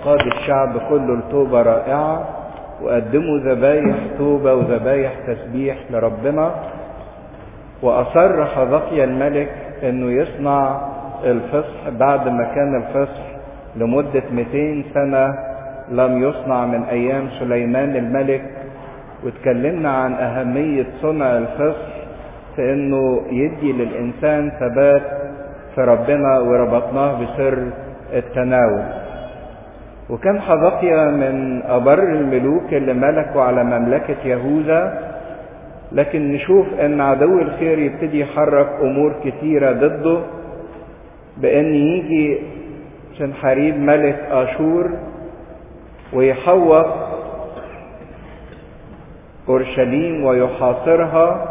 وقاد الشعب كله لتوبة رائعة وقدموا ذبايح توبة وذبايح تسبيح لربنا وأصر حذقيا الملك انه يصنع الفصح بعد ما كان الفصح لمدة 200 سنة لم يصنع من ايام سليمان الملك واتكلمنا عن اهمية صنع الفصح في انه يدي للانسان ثبات في ربنا وربطناه بسر التناول وكان حذقيا من ابر الملوك اللي ملكوا على مملكة يهوذا لكن نشوف ان عدو الخير يبتدي يحرك امور كتيرة ضده بان يجي سنحريب ملك اشور ويحوط اورشليم ويحاصرها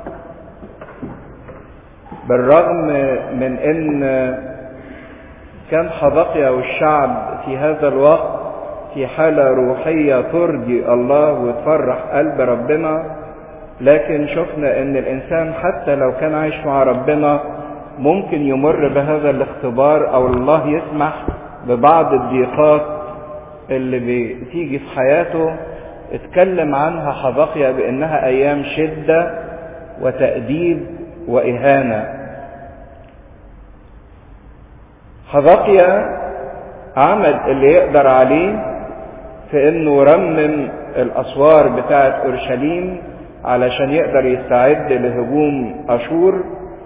بالرغم من ان كان حبقيا والشعب في هذا الوقت في حالة روحية ترضي الله وتفرح قلب ربنا لكن شفنا ان الانسان حتى لو كان عايش مع ربنا ممكن يمر بهذا الاختبار او الله يسمح ببعض الضيقات اللي بتيجي في حياته اتكلم عنها حبقيا بانها ايام شدة وتأديب واهانة حبقيا عمل اللي يقدر عليه في انه رمم الاسوار بتاعت اورشليم علشان يقدر يستعد لهجوم اشور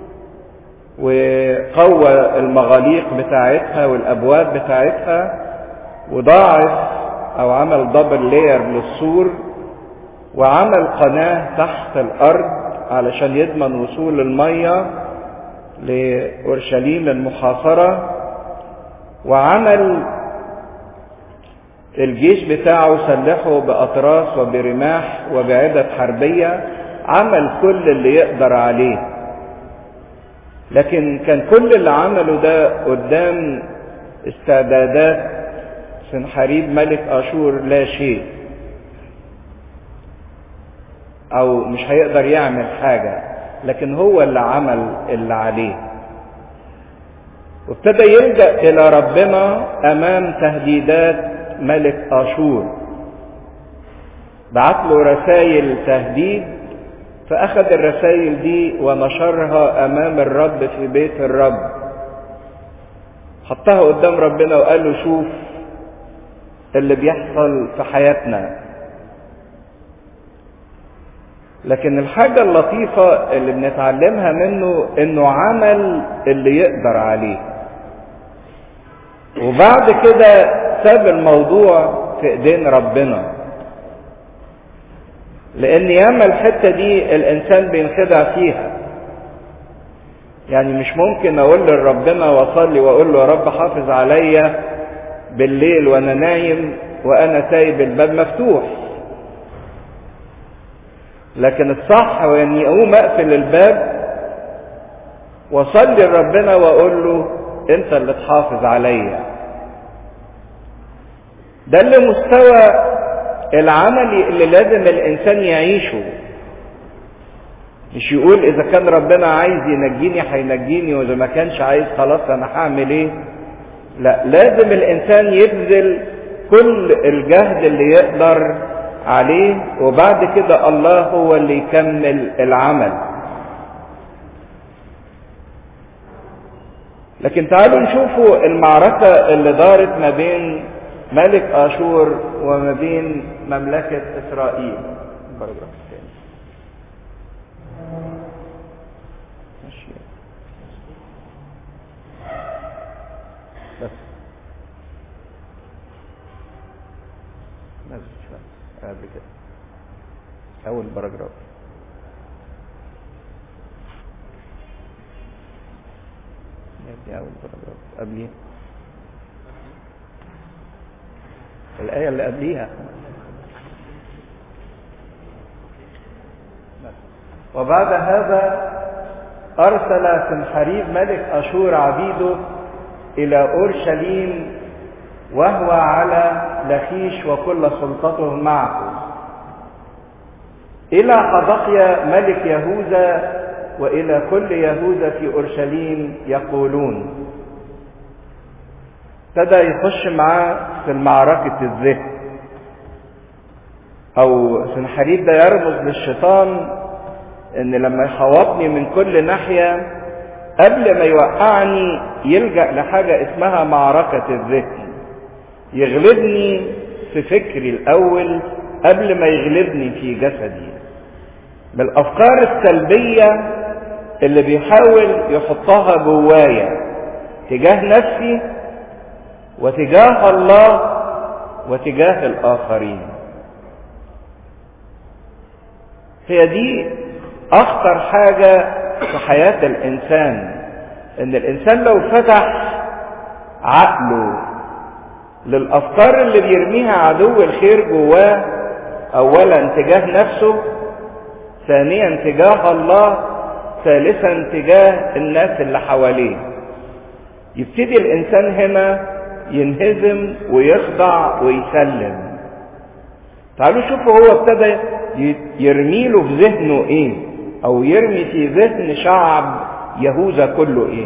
وقوى المغاليق بتاعتها والابواب بتاعتها وضاعف او عمل دبل لاير للسور وعمل قناة تحت الارض علشان يضمن وصول المية لأورشليم المحاصرة وعمل الجيش بتاعه سلحه بأطراس وبرماح وبعدة حربية عمل كل اللي يقدر عليه لكن كان كل اللي عمله ده قدام استعدادات سنحريب ملك أشور لا شيء أو مش هيقدر يعمل حاجة لكن هو اللي عمل اللي عليه وابتدى يلجأ إلى ربنا أمام تهديدات ملك آشور بعت له رسائل تهديد فأخذ الرسائل دي ونشرها أمام الرب في بيت الرب حطها قدام ربنا وقال له شوف اللي بيحصل في حياتنا لكن الحاجة اللطيفة اللي بنتعلمها منه انه عمل اللي يقدر عليه وبعد كده ساب الموضوع في ايدين ربنا لان ياما الحته دي الانسان بينخدع فيها يعني مش ممكن اقول لربنا واصلي واقول له يا رب حافظ عليا بالليل وانا نايم وانا سايب الباب مفتوح لكن الصح هو اني اقوم اقفل الباب واصلي لربنا واقول له انت اللي تحافظ عليا ده اللي مستوى العملي اللي لازم الانسان يعيشه مش يقول اذا كان ربنا عايز ينجيني هينجيني واذا ما كانش عايز خلاص انا هعمل ايه لا لازم الانسان يبذل كل الجهد اللي يقدر عليه وبعد كده الله هو اللي يكمل العمل لكن تعالوا نشوفوا المعركة اللي دارت ما بين ملك آشور وما بين مملكة إسرائيل بس نزل شوية قبل كده أول باراجراف ندي أول باراجراف قبليه الآية اللي قبليها وبعد هذا أرسل سنحريب ملك أشور عبيده إلى أورشليم وهو على لخيش وكل سلطته معه إلى حبقيا ملك يهوذا وإلى كل يهوذا في أورشليم يقولون ابتدى يخش معاه في المعركة الذهن او سنحريب ده يرمز للشيطان ان لما يحوطني من كل ناحية قبل ما يوقعني يلجأ لحاجة اسمها معركة الذهن يغلبني في فكري الاول قبل ما يغلبني في جسدي بالافكار السلبية اللي بيحاول يحطها جوايا تجاه نفسي وتجاه الله وتجاه الاخرين هي دي اخطر حاجة في حياة الانسان ان الانسان لو فتح عقله للافكار اللي بيرميها عدو الخير جواه اولا تجاه نفسه ثانيا تجاه الله ثالثا تجاه الناس اللي حواليه يبتدي الانسان هنا ينهزم ويخضع ويسلم تعالوا شوفوا هو ابتدى يرميله في ذهنه ايه او يرمي في ذهن شعب يهوذا كله ايه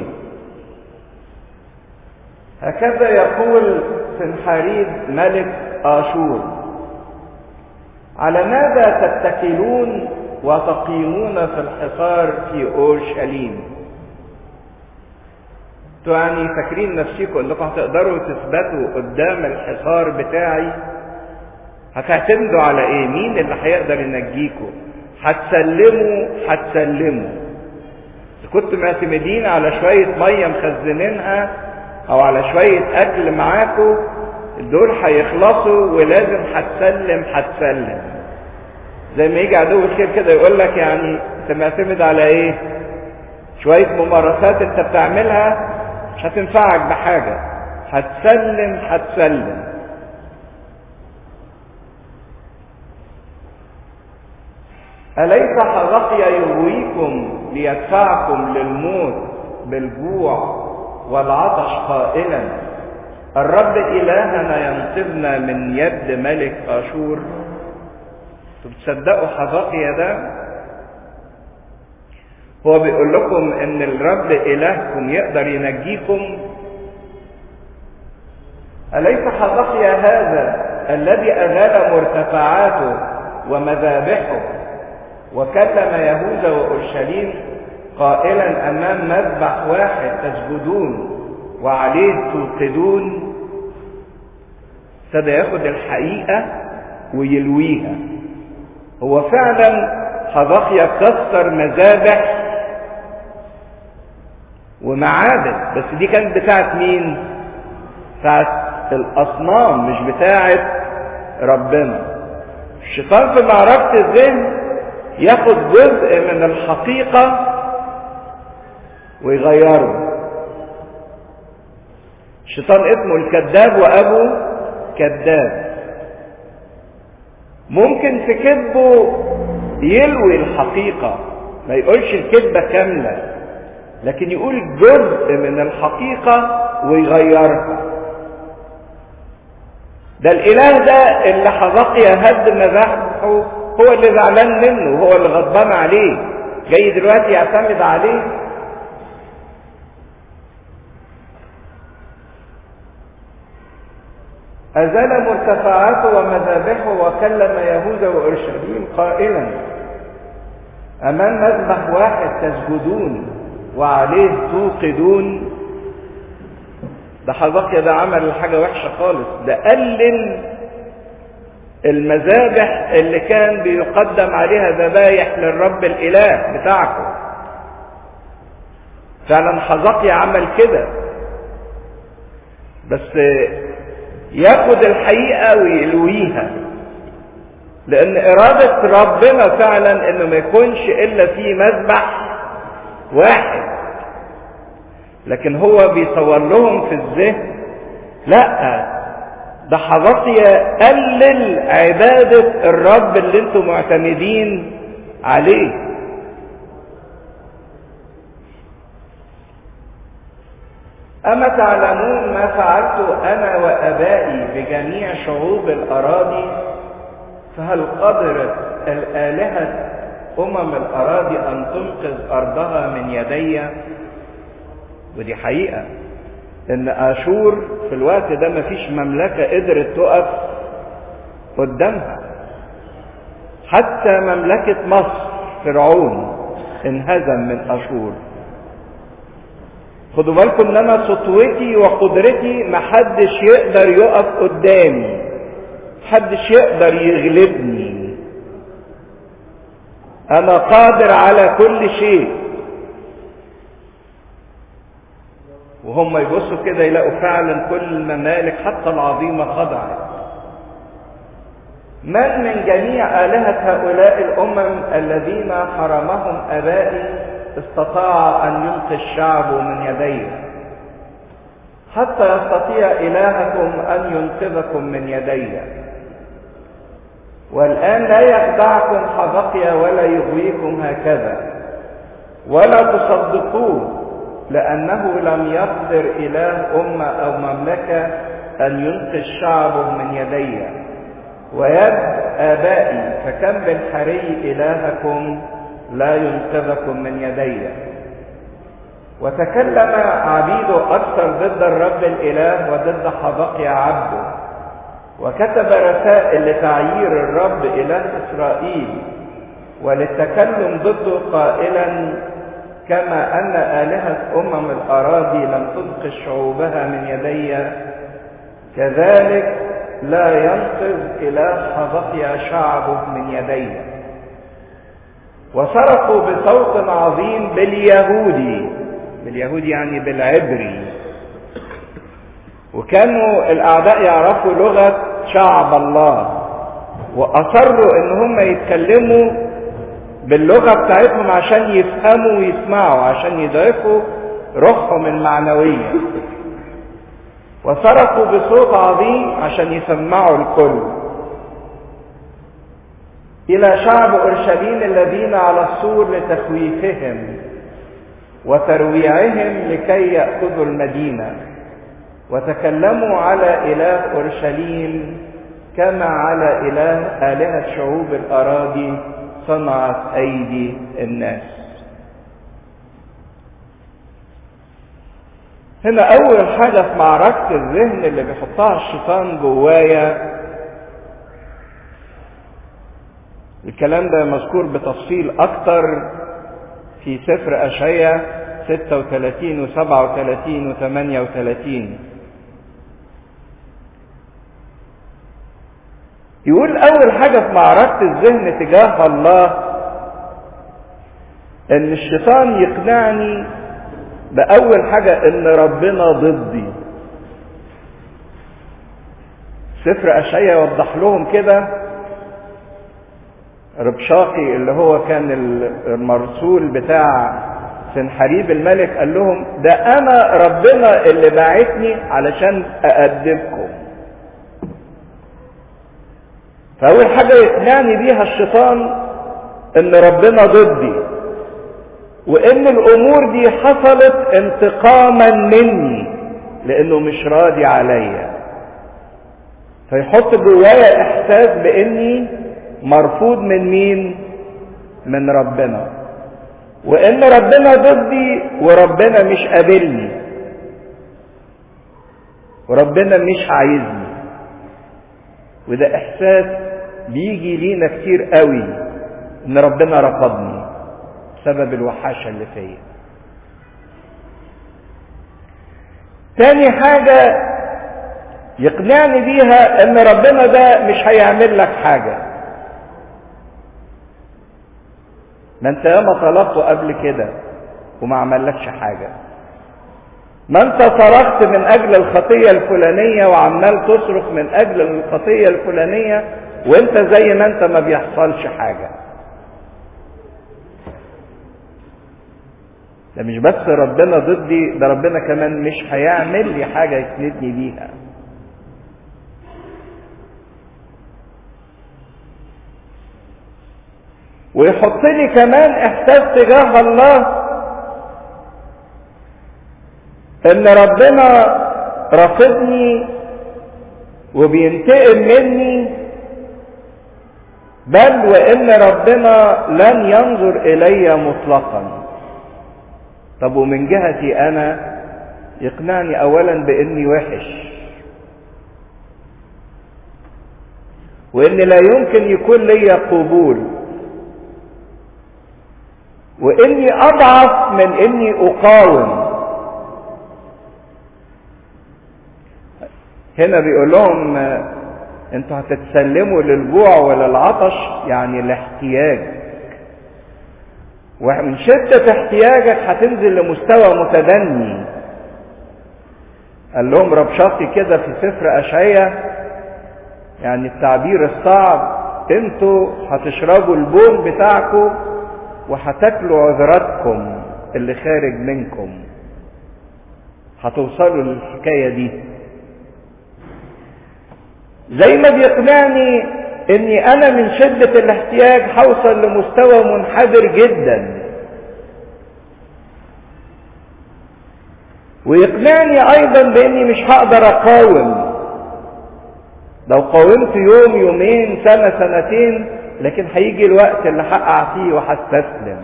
هكذا يقول سنحاريب ملك اشور على ماذا تتكلون وتقيمون في الحصار في اورشليم انتوا يعني فاكرين نفسيكم انكم هتقدروا تثبتوا قدام الحصار بتاعي هتعتمدوا على ايه مين اللي هيقدر ينجيكم هتسلموا هتسلموا كنتوا معتمدين على شوية مية مخزنينها او على شوية اكل معاكم دول هيخلصوا ولازم هتسلم هتسلم زي ما يجي عدو الخير كده يقول لك يعني انت معتمد على ايه شوية ممارسات انت بتعملها مش هتنفعك بحاجة هتسلم هتسلم أليس حرقي يغويكم ليدفعكم للموت بالجوع والعطش قائلا الرب إلهنا ينقذنا من يد ملك أشور تصدقوا حذقيا ده هو بيقول لكم ان الرب الهكم يقدر ينجيكم اليس حذقيا هذا الذي اغال مرتفعاته ومذابحه وكلم يهوذا واورشليم قائلا امام مذبح واحد تسجدون وعليه توقدون ابتدى ياخد الحقيقه ويلويها هو فعلا حذقيا كسر مذابح ومعابد بس دي كانت بتاعت مين بتاعت الاصنام مش بتاعت ربنا الشيطان في معركة الذهن ياخد جزء من الحقيقة ويغيره الشيطان اسمه الكذاب وابو كذاب ممكن في كذبه يلوي الحقيقة ما يقولش الكذبة كاملة لكن يقول جزء من الحقيقة ويغيرها ده الاله ده اللي حذقيا هد مذابحه هو اللي زعلان منه هو اللي غضبان عليه جاي دلوقتي يعتمد عليه أزال مرتفعاته ومذابحه وكلم يهوذا وأورشليم قائلا أمام مذبح واحد تسجدون وعليه توقدون ده حذقيا ده عمل حاجة وحشة خالص ده قلل المذابح اللي كان بيقدم عليها ذبايح للرب الإله بتاعكم فعلا حذقيا عمل كده بس ياخد الحقيقة ويلويها لأن إرادة ربنا فعلا إنه ما يكونش إلا في مذبح واحد لكن هو بيصور لهم في الذهن لا ده حذقيا قلل عبادة الرب اللي انتم معتمدين عليه أما تعلمون ما فعلت أنا وأبائي بجميع شعوب الأراضي فهل قدرت الآلهة أمم الأراضي أن تنقذ أرضها من يدي ودي حقيقة ان اشور في الوقت ده مفيش مملكة قدرت تقف قدامها حتى مملكة مصر فرعون انهزم من اشور خدوا بالكم ان انا سطوتي وقدرتي محدش يقدر يقف قدامي محدش يقدر يغلبني انا قادر على كل شيء وهم يبصوا كده يلاقوا فعلا كل الممالك حتى العظيمه خضعت من من جميع آلهة هؤلاء الأمم الذين حرمهم آبائي استطاع أن يلقي الشعب من يديه حتى يستطيع إلهكم أن ينقذكم من يدي والآن لا يخدعكم حبقيا ولا يغويكم هكذا ولا تصدقوه لأنه لم يقدر إله أمة أو مملكة أن ينقذ شعبه من يدي ويد آبائي فكم بالحري إلهكم لا ينقذكم من يدي وتكلم عبيده أكثر ضد الرب الإله وضد حبقيا عبده وكتب رسائل لتعيير الرب إله إسرائيل وللتكلم ضده قائلا كما أن آلهة أمم الأراضي لم تنقذ شعوبها من يدي كذلك لا ينقذ إله حبقيا شعبه من يدي وصرخوا بصوت عظيم باليهودي باليهودي يعني بالعبري وكانوا الأعداء يعرفوا لغة شعب الله وأصروا إن هم يتكلموا باللغة بتاعتهم عشان يفهموا ويسمعوا عشان يضيفوا روحهم المعنوية وصرخوا بصوت عظيم عشان يسمعوا الكل إلى شعب أورشليم الذين على السور لتخويفهم وترويعهم لكي يأخذوا المدينة وتكلموا على إله أورشليم كما على إله آلهة شعوب الأراضي صنعت أيدي الناس هنا أول حاجة في معركة الذهن اللي بيحطها الشيطان جوايا الكلام ده مذكور بتفصيل أكتر في سفر أشعية 36 و 37 و 38 يقول أول حاجة في معركة الذهن تجاه الله إن الشيطان يقنعني بأول حاجة إن ربنا ضدي سفر أشعية يوضح لهم كده ربشاقي اللي هو كان المرسول بتاع سنحريب الملك قال لهم ده انا ربنا اللي باعتني علشان اادبكم فاول حاجه يقنعني بيها الشيطان ان ربنا ضدي وان الامور دي حصلت انتقاما مني لانه مش راضي عليا فيحط جوايا احساس باني مرفوض من مين من ربنا وان ربنا ضدي وربنا مش قابلني وربنا مش عايزني وده احساس بيجي لينا كتير قوي ان ربنا رفضني بسبب الوحاشه اللي فيا تاني حاجه يقنعني بيها ان ربنا ده مش هيعمل لك حاجه ما انت ياما طلبته قبل كده وما عملكش حاجة ما انت صرخت من اجل الخطية الفلانية وعمال تصرخ من اجل الخطية الفلانية وانت زي ما انت ما بيحصلش حاجة ده مش بس ربنا ضدي ده ربنا كمان مش هيعمل لي حاجة يسندني بيها ويحط لي كمان احساس تجاه الله ان ربنا رافضني وبينتقم مني بل وان ربنا لن ينظر الي مطلقا طب ومن جهتي انا يقنعني اولا باني وحش وان لا يمكن يكون لي قبول واني اضعف من اني اقاوم هنا بيقول لهم انتوا هتتسلموا للجوع وللعطش يعني الاحتياج ومن شدة احتياجك هتنزل لمستوى متدني قال لهم ربشاقي كده في سفر أشعية يعني التعبير الصعب انتوا هتشربوا البول بتاعكم وهتاكلوا عذراتكم اللي خارج منكم هتوصلوا للحكاية دي زي ما بيقنعني اني انا من شدة الاحتياج هوصل لمستوى منحدر جدا ويقنعني ايضا باني مش هقدر اقاوم لو قاومت يوم يومين سنة سنتين لكن هيجي الوقت اللي هقع فيه وهستسلم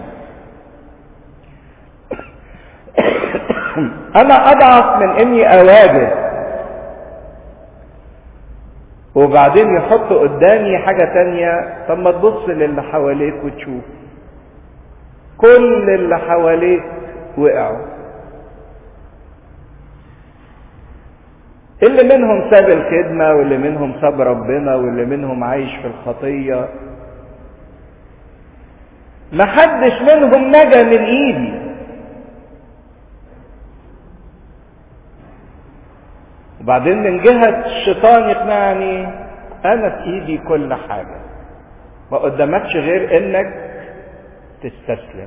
انا اضعف من اني اواجه وبعدين يحط قدامي حاجة تانية طب ما تبص للي حواليك وتشوف كل اللي حواليك وقعوا اللي منهم ساب الخدمة واللي منهم ساب ربنا واللي منهم عايش في الخطية محدش منهم نجا من ايدي وبعدين من جهة الشيطان يقنعني انا في ايدي كل حاجة ما قدامكش غير انك تستسلم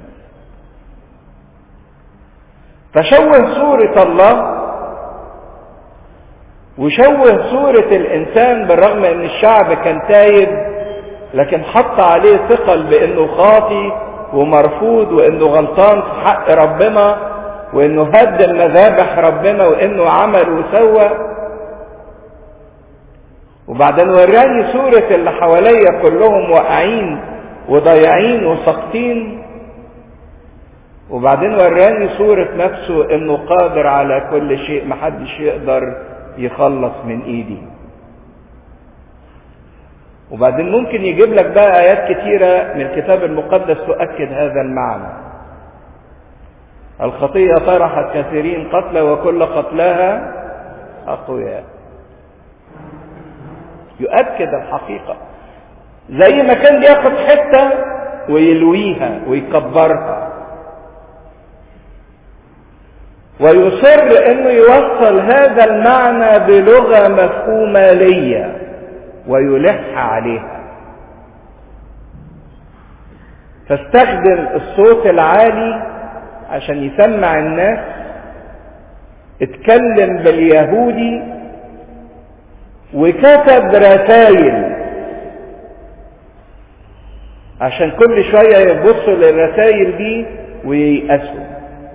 فشوه صورة الله وشوه صورة الإنسان بالرغم إن الشعب كان تايب لكن حط عليه ثقل بإنه خاطي ومرفوض وإنه غلطان في حق ربنا وإنه هدم مذابح ربنا وإنه عمل وسوى وبعدين وراني صورة اللي حواليا كلهم واقعين وضايعين وساقطين وبعدين وراني صورة نفسه انه قادر على كل شيء محدش يقدر يخلص من ايدي وبعدين ممكن يجيب لك بقى ايات كتيرة من الكتاب المقدس تؤكد هذا المعنى الخطية طرحت كثيرين قتلى وكل قتلاها أقوياء يؤكد الحقيقة زي ما كان بياخد حتة ويلويها ويكبرها ويصر انه يوصل هذا المعنى بلغة مفهومة ليا ويلح عليها فاستخدم الصوت العالي عشان يسمع الناس اتكلم باليهودي وكتب رسائل عشان كل شوية يبصوا للرسائل دي وييأسوا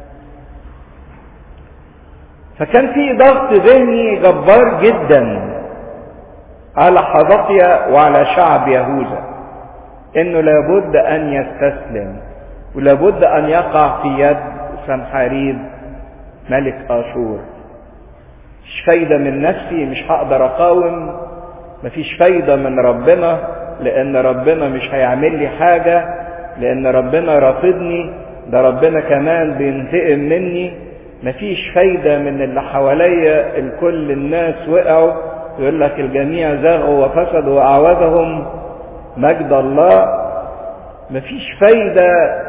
فكان في ضغط ذهني جبار جدا على حبقيا وعلى شعب يهوذا انه لابد ان يستسلم ولابد ان يقع في يد سنحاريب ملك اشور مش فايده من نفسي مش هقدر اقاوم مفيش فايده من ربنا لان ربنا مش هيعمل لي حاجه لان ربنا رافضني ده ربنا كمان بينتقم مني مفيش فايدة من اللي حواليا الكل الناس وقعوا يقول لك الجميع زاغوا وفسدوا وأعوذهم مجد الله مفيش فايدة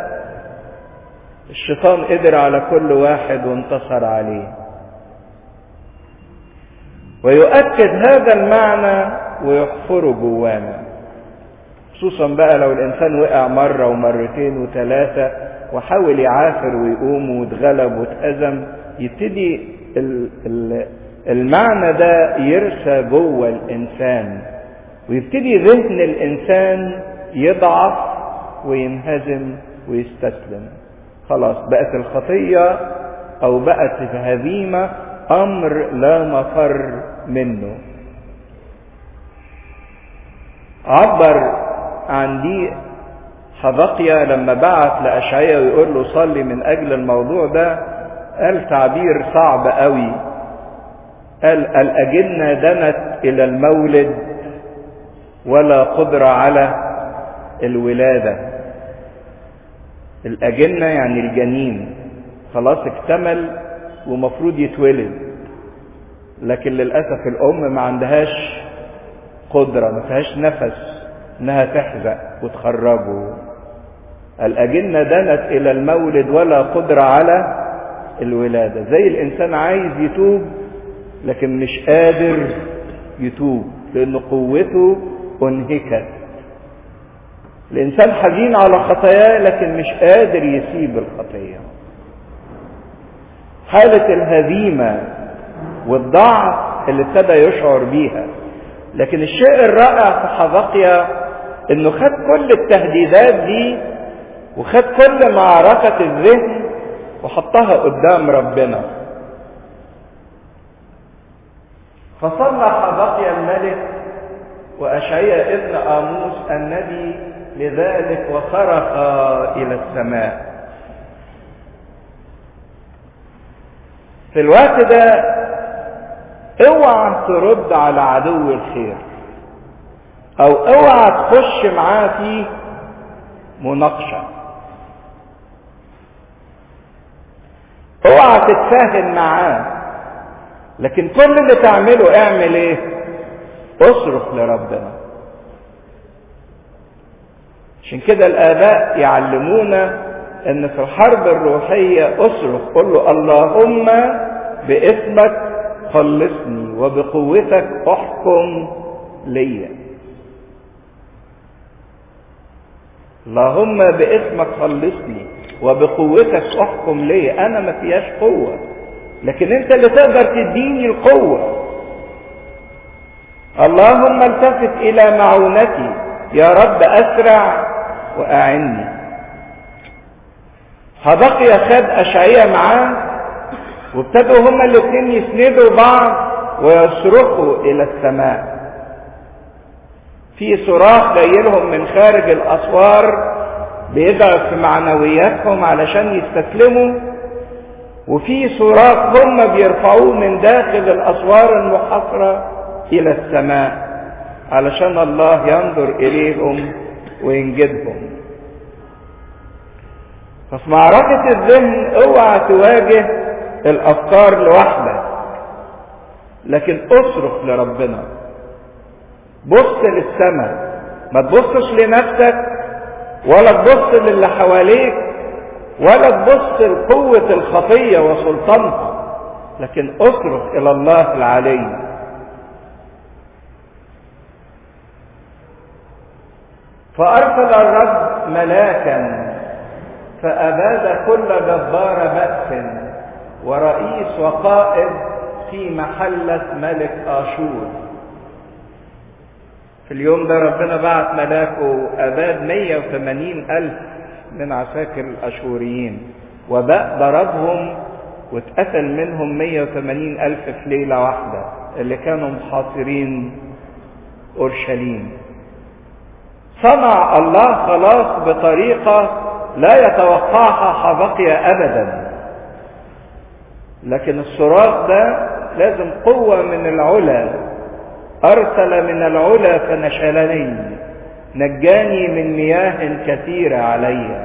الشيطان قدر على كل واحد وانتصر عليه ويؤكد هذا المعنى ويحفره جوانا خصوصا بقى لو الانسان وقع مرة ومرتين وثلاثة وحاول يعافر ويقوم واتغلب واتهزم يبتدي المعنى ده يرسى جوه الانسان ويبتدي ذهن الانسان يضعف وينهزم ويستسلم خلاص بقت الخطيه او بقت الهزيمه امر لا مفر منه عبر عن دي حبقيا لما بعت لأشعيا ويقول له صلي من أجل الموضوع ده قال تعبير صعب قوي قال الأجنة دنت إلى المولد ولا قدرة على الولادة الأجنة يعني الجنين خلاص اكتمل ومفروض يتولد لكن للأسف الأم ما عندهاش قدرة ما فيهاش نفس انها تحزق وتخرجه الأجنة دنت إلى المولد ولا قدرة على الولادة زي الإنسان عايز يتوب لكن مش قادر يتوب لأن قوته أنهكت الإنسان حزين على خطاياه لكن مش قادر يسيب الخطية حالة الهزيمة والضعف اللي ابتدى يشعر بيها لكن الشيء الرائع في حبقيا انه خد كل التهديدات دي وخد كل معركة الذهن وحطها قدام ربنا فصلى حبقيا الملك وأشعيا ابن آموس النبي لذلك وصرخ إلى السماء في الوقت ده اوعى ترد على عدو الخير او اوعى تخش معاه في مناقشه اوعى تتفاهم معاه لكن كل اللي تعمله اعمل ايه اصرخ لربنا عشان كده الاباء يعلمونا ان في الحرب الروحيه اصرخ قل له اللهم باسمك خلصني وبقوتك احكم ليا اللهم باسمك خلصني وبقوتك احكم ليا انا ما فيهاش قوه لكن انت اللي تقدر تديني القوه اللهم التفت الى معونتي يا رب اسرع واعني فبقي خد اشعياء معاه وابتدوا هما الاثنين يسندوا بعض ويصرخوا الى السماء في صراخ جاي لهم من خارج الاسوار بيضعف في معنوياتهم علشان يستسلموا وفي صراخ هم بيرفعوه من داخل الاسوار المحاصره الى السماء علشان الله ينظر اليهم وينجدهم ففي معركة الذهن اوعى تواجه الافكار لوحدك لكن اصرخ لربنا بص للسماء ما تبصش لنفسك ولا تبص للي حواليك ولا تبص لقوة الخطية وسلطانها لكن اصرخ الى الله العلي فارسل الرب ملاكا فاباد كل جبار بأس ورئيس وقائد في محلة ملك آشور في اليوم ده ربنا بعت ملاكه أباد 180 ألف من عساكر الأشوريين وباء ضربهم واتقتل منهم 180 ألف في ليلة واحدة اللي كانوا محاصرين أورشليم صنع الله خلاص بطريقة لا يتوقعها حبقيا أبدا لكن الصراخ ده لازم قوة من العلا أرسل من العلا فنشلني نجاني من مياه كثيرة علي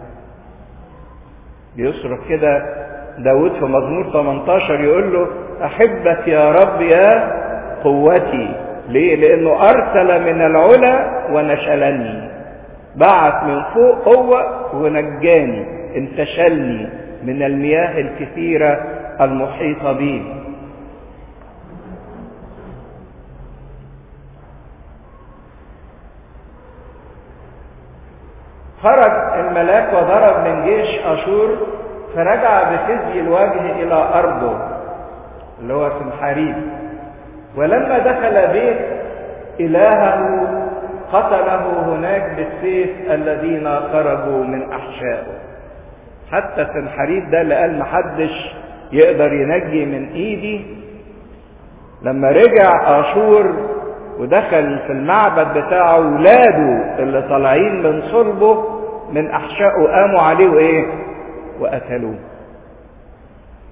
بيصرخ كده داود في مزمور 18 يقول له أحبك يا رب يا قوتي ليه؟ لأنه أرسل من العلا ونشلني بعث من فوق قوة ونجاني انتشلني من المياه الكثيرة المحيطة بي خرج الملاك وضرب من جيش أشور فرجع بخزي الوجه إلى أرضه اللي هو سنحاريب ولما دخل بيت إلهه قتله هناك بالسيف الذين خرجوا من أحشائه حتى سنحريب ده اللي قال محدش يقدر ينجي من ايدي لما رجع اشور ودخل في المعبد بتاعه ولاده اللي طالعين من صلبه من احشائه قاموا عليه وايه وقتلوه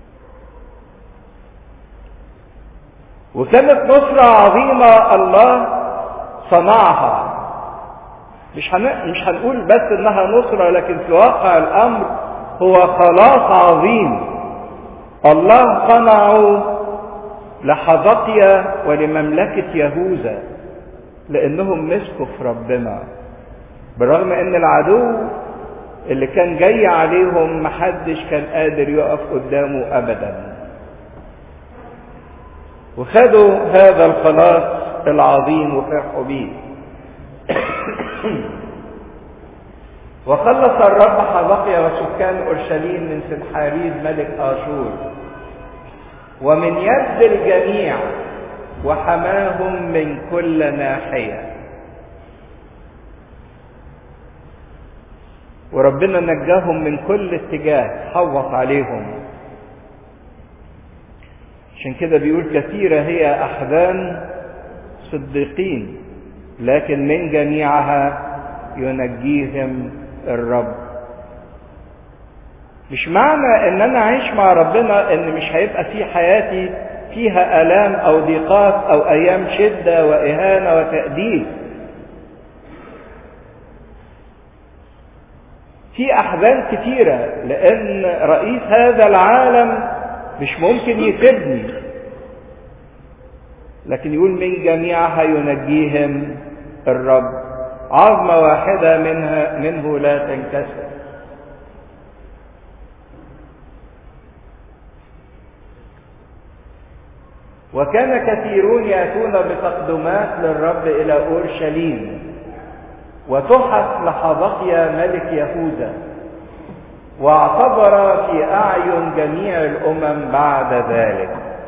وكانت نصرة عظيمة الله صنعها مش هن... مش هنقول بس انها نصرة لكن في واقع الامر هو خلاص عظيم الله صنعه لحظقيا ولمملكة يهوذا لانهم مسكوا في ربنا بالرغم ان العدو اللي كان جاي عليهم محدش كان قادر يقف قدامه ابدا وخدوا هذا الخلاص العظيم وفرحوا بيه وخلص الرب حبقيا وسكان اورشليم من سنحاريب ملك اشور ومن يد الجميع وحماهم من كل ناحيه وربنا نجاهم من كل اتجاه حوط عليهم عشان كده بيقول كثيرة هي أحزان صديقين لكن من جميعها ينجيهم الرب مش معنى ان انا اعيش مع ربنا ان مش هيبقى في حياتي فيها الام او ضيقات او ايام شده واهانه وتاديب في احزان كتيره لان رئيس هذا العالم مش ممكن يسيبني لكن يقول من جميعها ينجيهم الرب عظمة واحدة منها منه لا تنكسر وكان كثيرون يأتون بتقدمات للرب إلى أورشليم وتحف لحظقيا ملك يهوذا واعتبر في أعين جميع الأمم بعد ذلك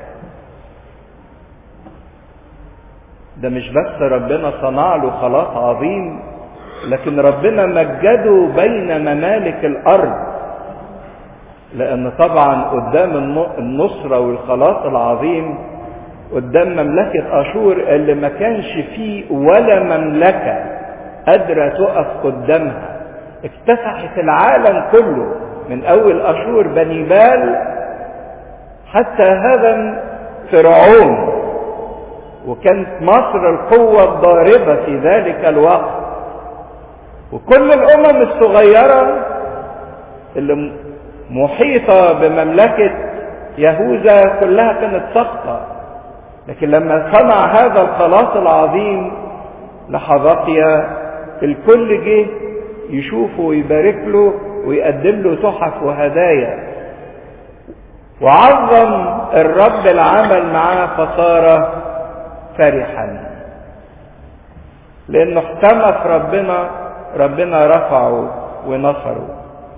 ده مش بس ربنا صنع له خلاص عظيم لكن ربنا مجده بين ممالك الأرض لأن طبعا قدام النصرة والخلاص العظيم قدام مملكة أشور اللي ما كانش فيه ولا مملكة قادرة تقف قدامها اكتسحت العالم كله من أول أشور بني بال حتى هدم فرعون وكانت مصر القوة الضاربة في ذلك الوقت وكل الأمم الصغيرة اللي محيطة بمملكة يهوذا كلها كانت سقطة لكن لما صنع هذا الخلاص العظيم لحظقيا الكل جه يشوفه ويبارك له ويقدم له تحف وهدايا وعظم الرب العمل معاه فصار فرحا لانه احتمى في ربنا ربنا رفعه ونصره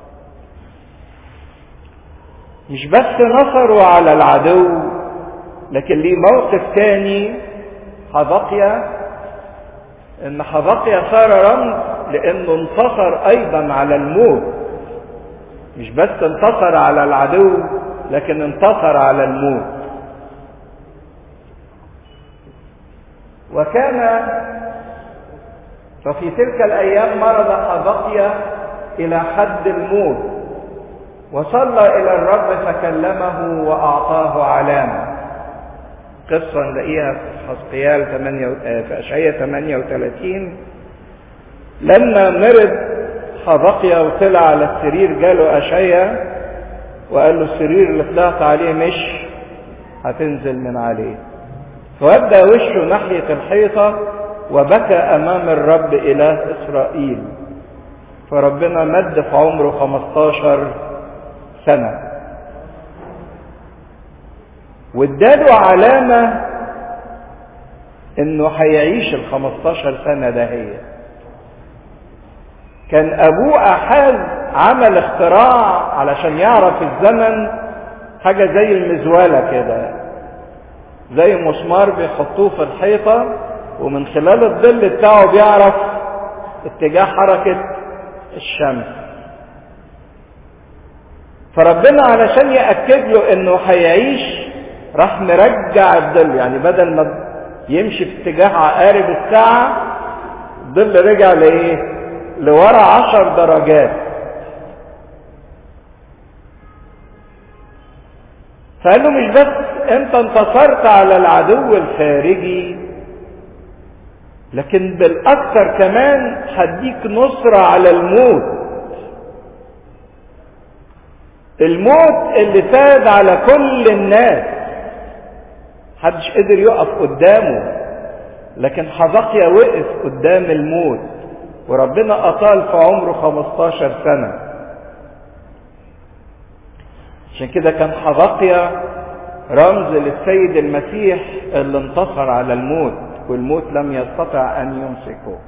مش بس نصره على العدو لكن ليه موقف تاني حبقيا ان حبقيا صار رمز لانه انتصر ايضا على الموت مش بس انتصر على العدو لكن انتصر على الموت وكان ففي تلك الايام مرض حبقيا الى حد الموت وصلى الى الرب فكلمه واعطاه علامه قصة نلاقيها في حسقيال 8 في أشعية 38 لما مرض حبقيا وطلع على السرير جاله أشعية وقال له السرير اللي طلعت عليه مش هتنزل من عليه فودى وشه ناحية الحيطة وبكى أمام الرب إله إسرائيل فربنا مد في عمره 15 سنة واداله علامة انه هيعيش ال 15 سنة ده هي كان ابوه احاز عمل اختراع علشان يعرف الزمن حاجة زي المزولة كده زي مسمار بيحطوه في الحيطة ومن خلال الظل بتاعه بيعرف اتجاه حركة الشمس فربنا علشان يأكد له انه هيعيش راح مرجع الظل يعني بدل ما يمشي في اتجاه عقارب الساعة الظل رجع لايه لورا عشر درجات فقال له مش بس انت انتصرت على العدو الخارجي لكن بالاكثر كمان هديك نصرة على الموت الموت اللي فاد على كل الناس محدش قدر يقف قدامه لكن حزقيا وقف قدام الموت وربنا أطال في عمره 15 سنة عشان كده كان حزقيا رمز للسيد المسيح اللي انتصر على الموت والموت لم يستطع أن يمسكه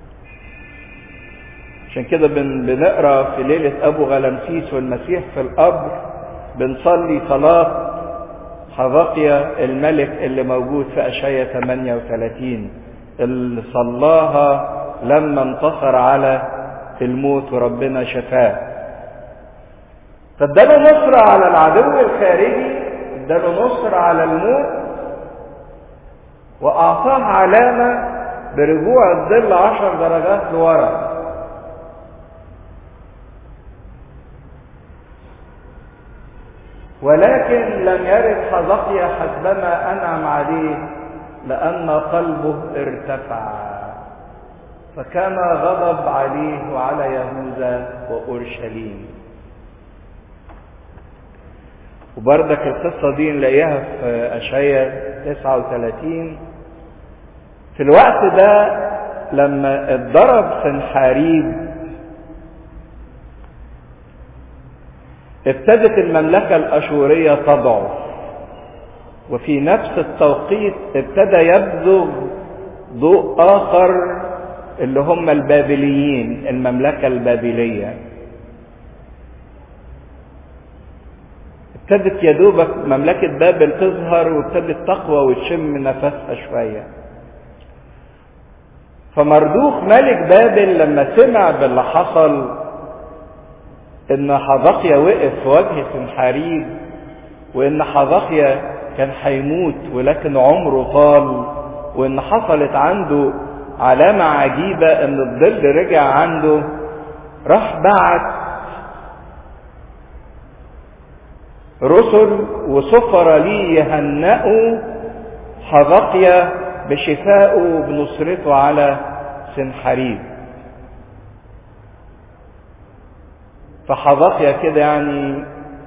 عشان كده بن بنقرا في ليلة أبو غلمسيس والمسيح في القبر بنصلي صلاة حبقيا الملك اللي موجود في أشعية 38 اللي صلاها لما انتصر على الموت وربنا شفاه فاداله نصرة على العدو الخارجي اداله نصرة على الموت وأعطاه علامة برجوع الظل عشر درجات لورا ولكن لم يرد حزقيا حسبما أنعم عليه لأن قلبه ارتفع فكان غضب عليه وعلى يهوذا وأورشليم وبردك القصة دي نلاقيها في أشعية 39 في الوقت ده لما اتضرب سنحاريب ابتدت المملكة الأشورية تضعف وفي نفس التوقيت ابتدى يبزغ ضوء آخر اللي هم البابليين المملكة البابلية ابتدت يا دوبك مملكة بابل تظهر وابتدت تقوى وتشم نفسها شوية فمردوخ ملك بابل لما سمع باللي حصل ان حذقيا وقف في وجه سنحاريب وان حذقيا كان هيموت ولكن عمره طال وان حصلت عنده علامة عجيبة ان الظل رجع عنده راح بعت رسل وسفر لي يهنئوا حذقيا بشفائه وبنصرته على سنحريب فحذقيا كده يعني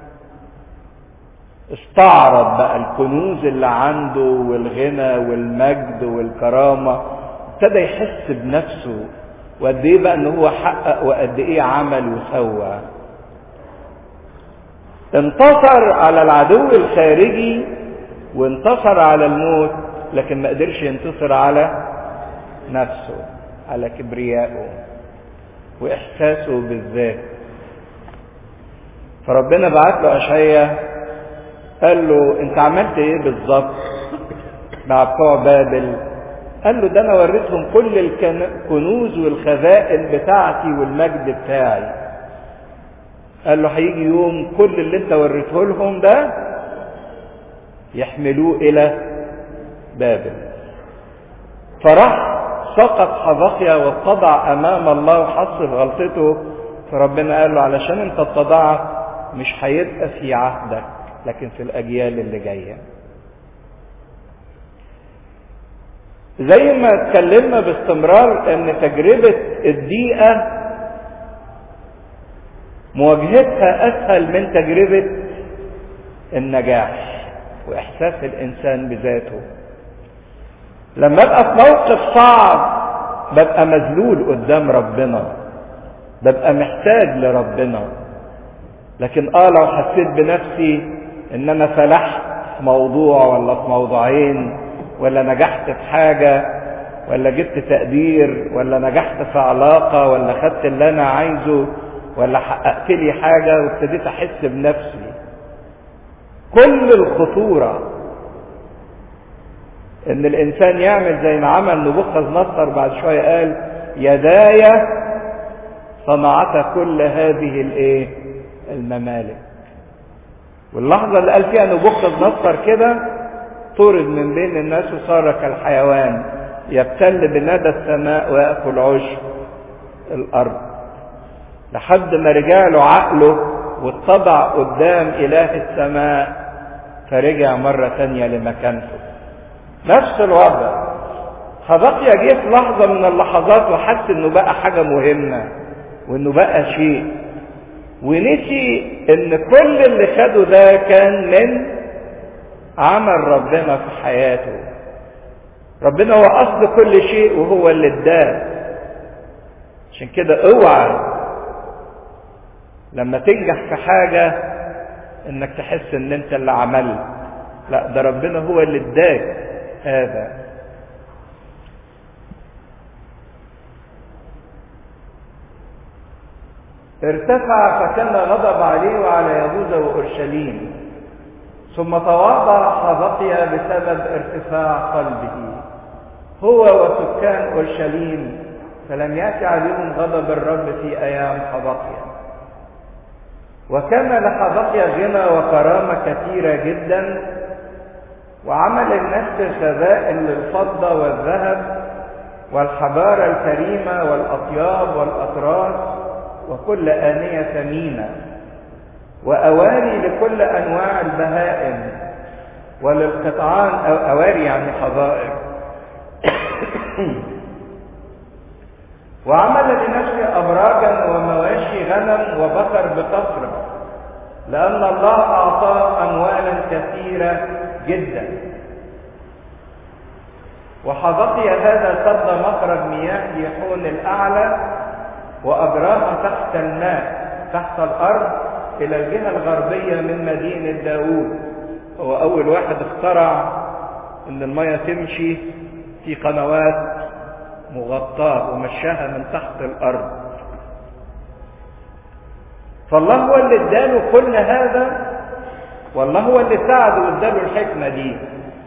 استعرض بقى الكنوز اللي عنده والغنى والمجد والكرامه ابتدى يحس بنفسه وقد ايه بقى ان هو حقق وقد ايه عمل وسوى انتصر على العدو الخارجي وانتصر على الموت لكن ما قدرش ينتصر على نفسه على كبريائه واحساسه بالذات فربنا بعت له اشعيا قال له انت عملت ايه بالظبط مع بتوع بابل قال له ده انا وريتهم كل الكنوز والخزائن بتاعتي والمجد بتاعي قال له هيجي يوم كل اللي انت وريته لهم ده يحملوه الى بابل فراح سقط حبقيا واتضع امام الله وحس بغلطته فربنا قال له علشان انت اتضعت مش هيبقى في عهدك لكن في الاجيال اللي جايه زي ما اتكلمنا باستمرار ان تجربة الضيقة مواجهتها اسهل من تجربة النجاح واحساس الانسان بذاته لما ابقى في موقف صعب ببقى مذلول قدام ربنا ببقى محتاج لربنا لكن اه لو حسيت بنفسي ان انا فلحت في موضوع ولا في موضوعين ولا نجحت في حاجة ولا جبت تقدير ولا نجحت في علاقة ولا خدت اللي أنا عايزه ولا حققت لي حاجة وابتديت أحس بنفسي كل الخطورة إن الإنسان يعمل زي ما عمل نبوخذ نصر بعد شوية قال يداي صنعت كل هذه الإيه؟ الممالك واللحظة اللي قال فيها نبوخذ نصر كده طرد من بين الناس وصار كالحيوان يبتل بندى السماء ويأكل عشب الأرض لحد ما رجع له عقله واتضع قدام إله السماء فرجع مرة تانية لمكانته نفس الوضع حبقيا جه في لحظة من اللحظات وحس انه بقى حاجة مهمة وانه بقى شيء ونسي ان كل اللي خده ده كان من عمل ربنا في حياته ربنا هو اصل كل شيء وهو اللي اداه عشان كده اوعى لما تنجح في حاجة انك تحس ان انت اللي عملت لا ده ربنا هو اللي اداك هذا ارتفع فكان غضب عليه وعلى يهوذا واورشليم ثم تواضع حبقيا بسبب ارتفاع قلبه هو وسكان اورشليم فلم ياتي عليهم غضب الرب في ايام حبقيا وكان لحبقيا غنى وكرامه كثيره جدا وعمل الناس خزائن للفضه والذهب والحجاره الكريمه والاطياب والاطراس وكل آنية ثمينة وأواني لكل أنواع البهائم وللقطعان أو أواري يعني حظائر وعمل لنفسه أبراجا ومواشي غنم وبقر بكثرة لأن الله أعطاه أموالا كثيرة جدا وحبقي هذا سد مخرج مياه يحون الأعلى وأجراها تحت الماء تحت الأرض إلى الجهة الغربية من مدينة داوود هو أول واحد اخترع إن المية تمشي في قنوات مغطاة ومشاها من تحت الأرض فالله هو اللي اداله كل هذا والله هو اللي ساعده واداله الحكمة دي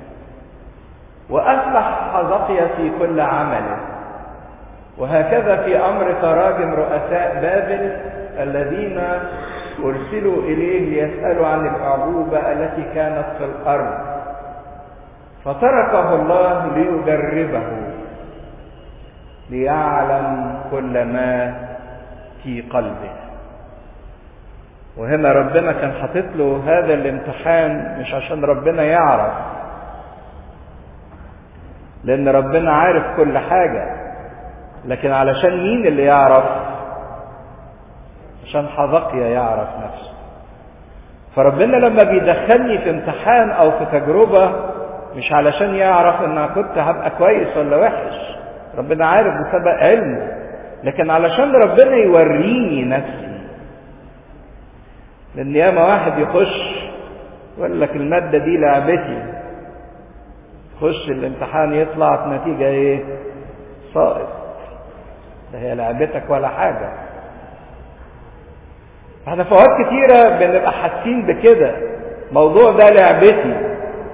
وأصلح حزقيا في كل عمله وهكذا في امر تراجم رؤساء بابل الذين ارسلوا اليه ليسالوا عن الاعجوبه التي كانت في الارض فتركه الله ليجربه ليعلم كل ما في قلبه وهنا ربنا كان حاطط له هذا الامتحان مش عشان ربنا يعرف لان ربنا عارف كل حاجه لكن علشان مين اللي يعرف عشان حذقيا يعرف نفسه فربنا لما بيدخلني في امتحان او في تجربة مش علشان يعرف ان انا كنت هبقى كويس ولا وحش ربنا عارف بسبب علمه لكن علشان ربنا يوريني نفسي لان ياما واحد يخش يقول لك المادة دي لعبتي يخش الامتحان يطلع نتيجة ايه ساقط ده هي لعبتك ولا حاجة احنا في اوقات كتيرة بنبقى حاسين بكده موضوع ده لعبتي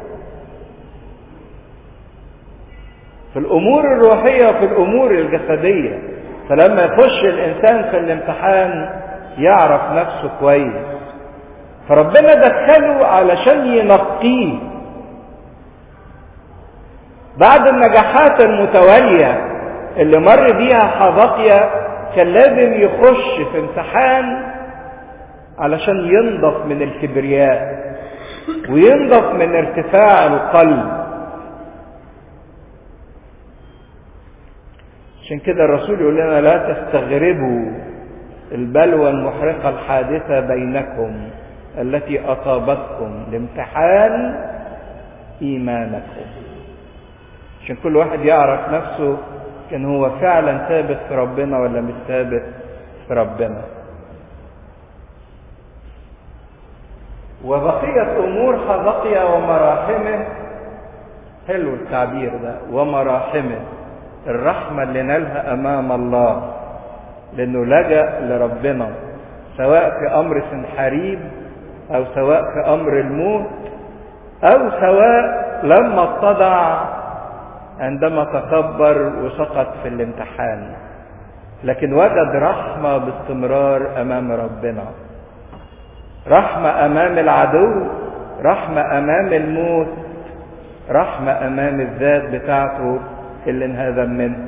في الامور الروحية وفي الامور الجسدية فلما يخش الانسان في الامتحان يعرف نفسه كويس فربنا دخله علشان ينقيه بعد النجاحات المتواليه اللي مر بيها حبقيا كان لازم يخش في امتحان علشان ينضف من الكبرياء وينضف من ارتفاع القلب عشان كده الرسول يقول لنا لا تستغربوا البلوى المحرقة الحادثة بينكم التي أصابتكم لامتحان إيمانكم عشان كل واحد يعرف نفسه كان هو فعلا ثابت في ربنا ولا مش ثابت في ربنا وبقيت امور حبقيا ومراحمه حلو التعبير ده ومراحمه الرحمة اللي نالها امام الله لانه لجأ لربنا سواء في امر سنحريب او سواء في امر الموت او سواء لما اتضع عندما تكبر وسقط في الامتحان لكن وجد رحمه باستمرار امام ربنا رحمه امام العدو رحمه امام الموت رحمه امام الذات بتاعته اللي انهزم منها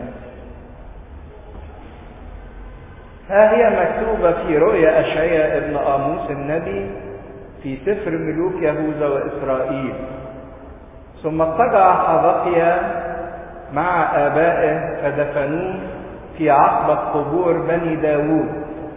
ها هي مكتوبه في رؤيا اشعياء ابن اموس النبي في سفر ملوك يهوذا وإسرائيل ثم اضطجع حبقيا مع آبائه فدفنوه في عقبة قبور بني داوود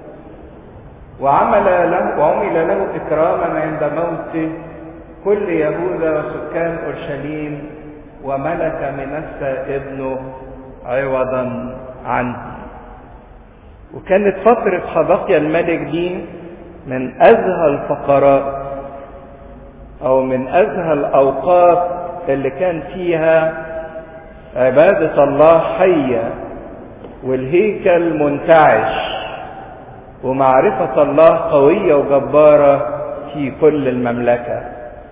وعمل له وعمل له إكراما عند موته كل يهوذا وسكان أورشليم وملك منسى ابنه عوضا عنه وكانت فترة حبقيا الملك دي من أزهى الفقرات أو من أزهى الأوقات اللي كان فيها عبادة الله حية والهيكل منتعش ومعرفة الله قوية وجبارة في كل المملكة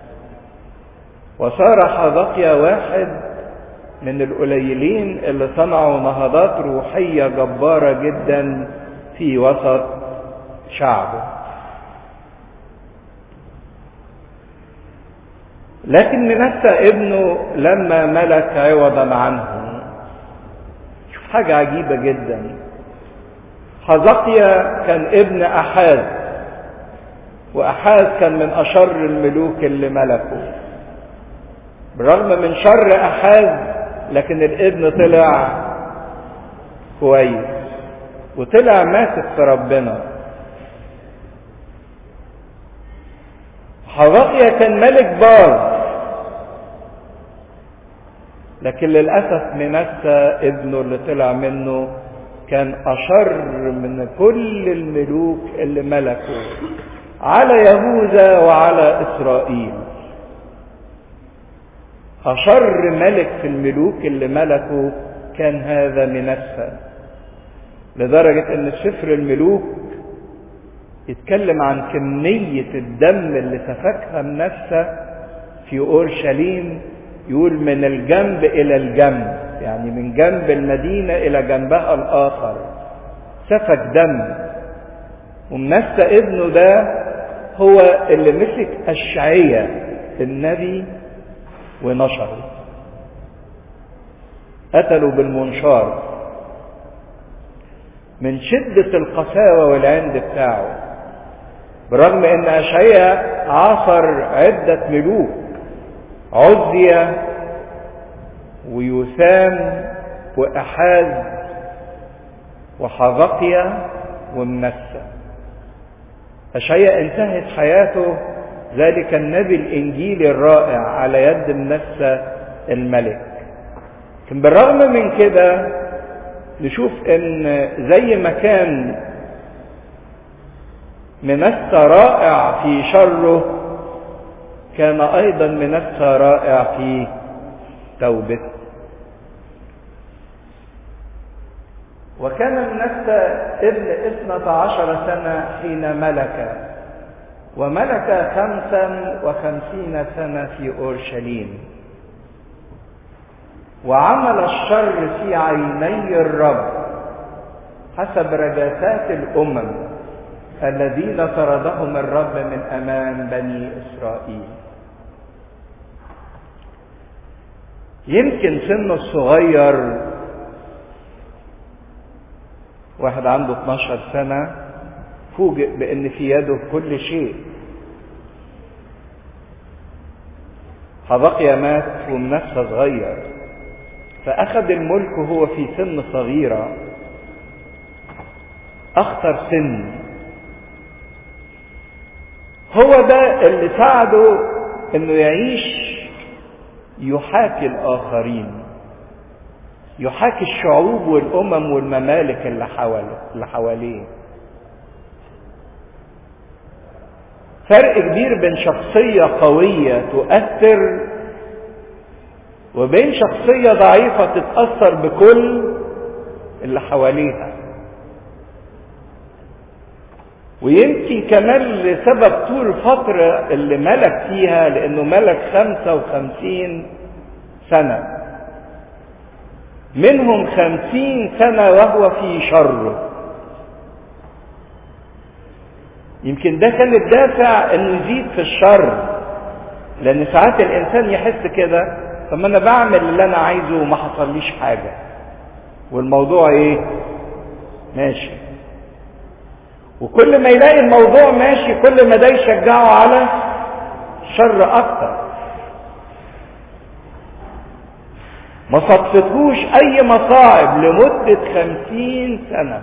وصار حبقيا واحد من القليلين اللي صنعوا نهضات روحية جبارة جدا في وسط شعبه لكن منسى ابنه لما ملك عوضا عنه شوف حاجة عجيبة جدا حزقيا كان ابن أحاز وأحاز كان من أشر الملوك اللي ملكوا بالرغم من شر أحاز لكن الابن طلع كويس وطلع ماسك في ربنا حزقيا كان ملك باز لكن للأسف منسى ابنه اللي طلع منه كان أشر من كل الملوك اللي ملكوا على يهوذا وعلى إسرائيل أشر ملك في الملوك اللي ملكوا كان هذا منسى لدرجة أن سفر الملوك يتكلم عن كمية الدم اللي سفكها منسى في أورشليم يقول من الجنب إلى الجنب يعني من جنب المدينة إلى جنبها الآخر سفك دم ومنسى ابنه ده هو اللي مسك أشعية النبي ونشره قتلوا بالمنشار من شدة القساوة والعند بتاعه برغم ان اشعياء عاصر عدة ملوك عزية ويثام وأحاز وحبقيا ومنسى أشعياء انتهت حياته ذلك النبي الإنجيلي الرائع على يد منسى الملك لكن بالرغم من كده نشوف ان زي ما كان منسى رائع في شره كان ايضا منسى رائع في توبته وكان منسى ابن اثنة عشر سنة حين ملك وملك خمسا وخمسين سنة في أورشليم وعمل الشر في عيني الرب حسب رجاسات الأمم الذين طردهم الرب من أمام بني إسرائيل يمكن سنه الصغير واحد عنده 12 سنة فوجئ بأن في يده كل شيء حبقيا مات ومنسى صغير فأخذ الملك وهو في سن صغيرة أخطر سن هو ده اللي ساعده انه يعيش يحاكي الآخرين يحاكي الشعوب والأمم والممالك اللي حواليه اللي حواليه فرق كبير بين شخصية قوية تؤثر وبين شخصية ضعيفة تتأثر بكل اللي حواليها ويمكن كمان لسبب طول الفترة اللي ملك فيها لأنه ملك خمسة وخمسين سنة منهم خمسين سنة وهو في شره يمكن ده كان الدافع انه يزيد في الشر لان ساعات الانسان يحس كده طب ما انا بعمل اللي انا عايزه وما حصليش حاجة والموضوع ايه ماشي وكل ما يلاقي الموضوع ماشي كل ما ده يشجعه على شر اكتر ما صدفتهوش اي مصاعب لمدة خمسين سنة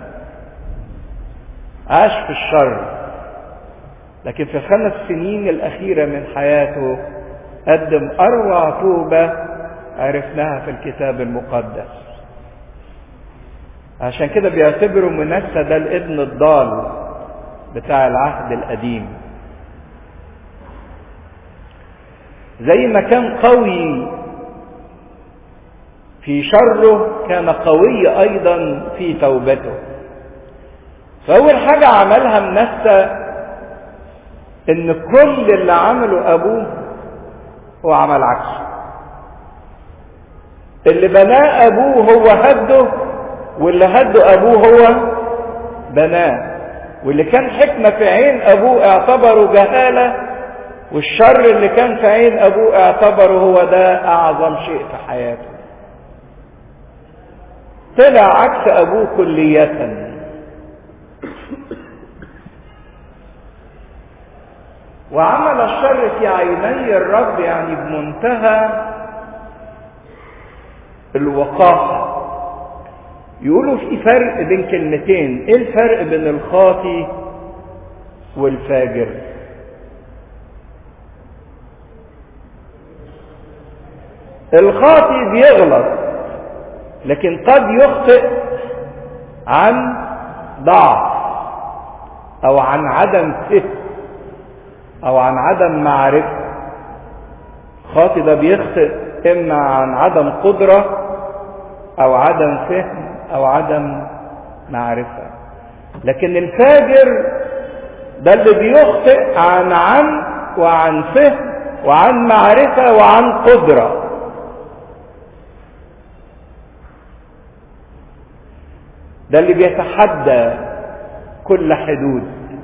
عاش في الشر لكن في الخمس سنين الاخيرة من حياته قدم اروع توبة عرفناها في الكتاب المقدس عشان كده بيعتبروا منسى ده الابن الضال بتاع العهد القديم زي ما كان قوي في شره كان قوي ايضا في توبته فاول حاجه عملها منسى ان كل اللي عمله ابوه هو عمل عكسه اللي بناه ابوه هو هده واللي هده ابوه هو بناه واللي كان حكمه في عين ابوه اعتبره جهاله والشر اللي كان في عين ابوه اعتبره هو ده اعظم شيء في حياته طلع عكس ابوه كلية وعمل الشر في عيني الرب يعني بمنتهى الوقاحة يقولوا في فرق بين كلمتين ايه الفرق بين الخاطي والفاجر الخاطي بيغلط لكن قد يخطئ عن ضعف او عن عدم فهم او عن عدم معرفه خاطئ ده بيخطئ اما عن عدم قدره او عدم فهم او عدم معرفه لكن الفاجر ده اللي بيخطئ عن عن وعن فهم وعن معرفه وعن قدره ده اللي بيتحدى كل حدود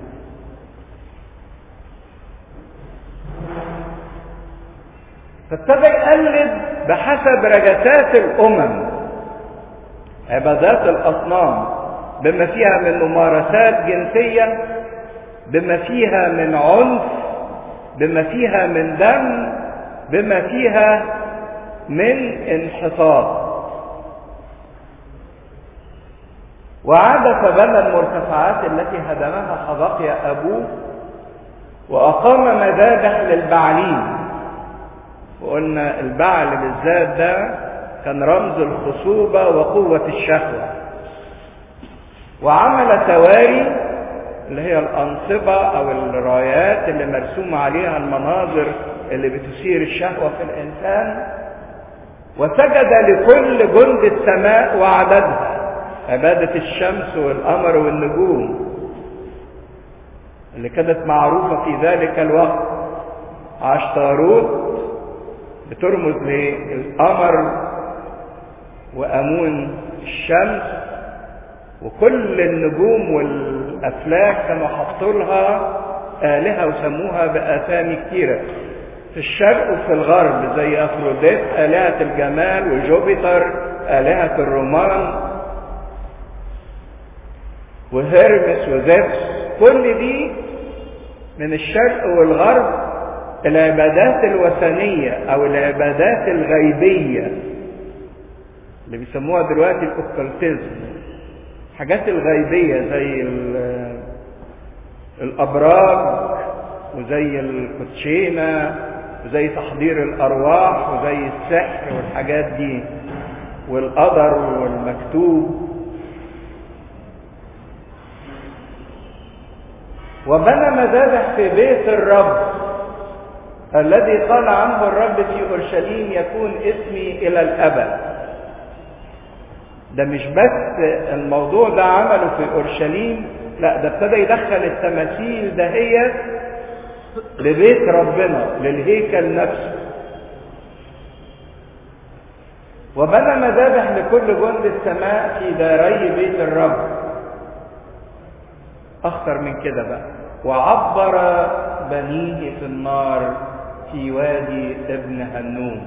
فابتدى يقلد بحسب رجسات الامم عبادات الاصنام بما فيها من ممارسات جنسيه بما فيها من عنف بما فيها من دم بما فيها من انحطاط وعاد فبنى المرتفعات التي هدمها حبقيا ابوه واقام مذابح للبعلين وقلنا البعل بالذات ده كان رمز الخصوبة وقوة الشهوة وعمل تواري اللي هي الأنصبة أو الرايات اللي مرسوم عليها المناظر اللي بتثير الشهوة في الإنسان وسجد لكل جند السماء وعددها عبادة الشمس والقمر والنجوم اللي كانت معروفة في ذلك الوقت عشتاروت بترمز للقمر وأمون الشمس وكل النجوم والأفلاك كانوا حطوا لها آلهة وسموها بأسامي كتيرة في الشرق وفي الغرب زي أفروديت آلهة الجمال وجوبيتر آلهة الرومان وهيرمس وزيفس كل دي من الشرق والغرب العبادات الوثنية أو العبادات الغيبية اللي بيسموها دلوقتي الأوكلتيزم الحاجات الغيبية زي الأبراج وزي الكوتشينة وزي تحضير الأرواح وزي السحر والحاجات دي والقدر والمكتوب وبنى مذابح في بيت الرب الذي قال عنه الرب في اورشليم يكون اسمي الى الابد ده مش بس الموضوع ده عمله في اورشليم لا ده ابتدى يدخل التماثيل دهيت لبيت ربنا للهيكل نفسه وبنى مذابح لكل جند السماء في داري بيت الرب اخطر من كده بقى وعبر بنيه في النار في وادي ابن هنوم